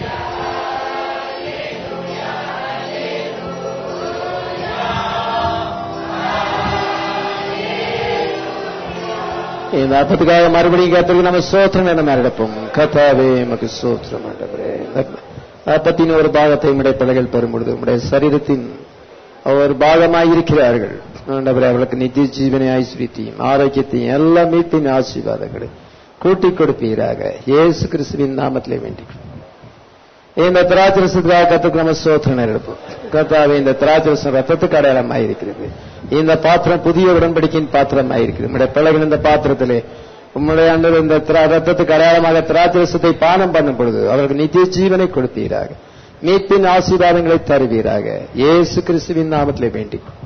இந்த அப்பத்துக்காக மறுபடியும் கத்திரிக்கு நம்ம சோத்திரம் என்ன நடப்போம் கத்தாவே நமக்கு சோத்திரம் ஆண்டவரே இந்த அப்பத்தின் ஒரு பாகத்தை உடைய பிள்ளைகள் பெறும் பொழுது உடைய சரீரத்தின் ஒரு பாகமாய் இருக்கிறார்கள் ஆண்டவரே அவளுக்கு நித்திய ஜீவனை ஐஸ்வரியத்தையும் ஆரோக்கியத்தையும் எல்லா மீட்பின் ஆசீர்வாதங்களை கூட்டிக் கொடுப்பீராக இயேசு கிறிஸ்துவின் நாமத்திலே வேண்டிக் இந்த திராட்சரசத்துக்காக கத்துக்கு நம்ம சோதனை எடுப்போம் கத்தாவே இந்த திராட்சரசம் ரத்தத்துக்கு அடையாளமாக இருக்கிறது இந்த பாத்திரம் புதிய உடன்படிக்கையின் பாத்திரமாக இருக்கிறது நம்முடைய பிள்ளைகள் இந்த பாத்திரத்திலே உம்முடைய அண்டர் இந்த திரா- ரத்தத்துக்கு அடையாளமாக திராட்சரசத்தை பானம் பண்ணும் பொழுது அவர்களுக்கு நித்திய ஜீவனை கொடுப்பீராக மீட்பின் ஆசீர்வாதங்களை தருவீராக இயேசு கிறிஸ்துவின் நாமத்திலே வேண்டிக்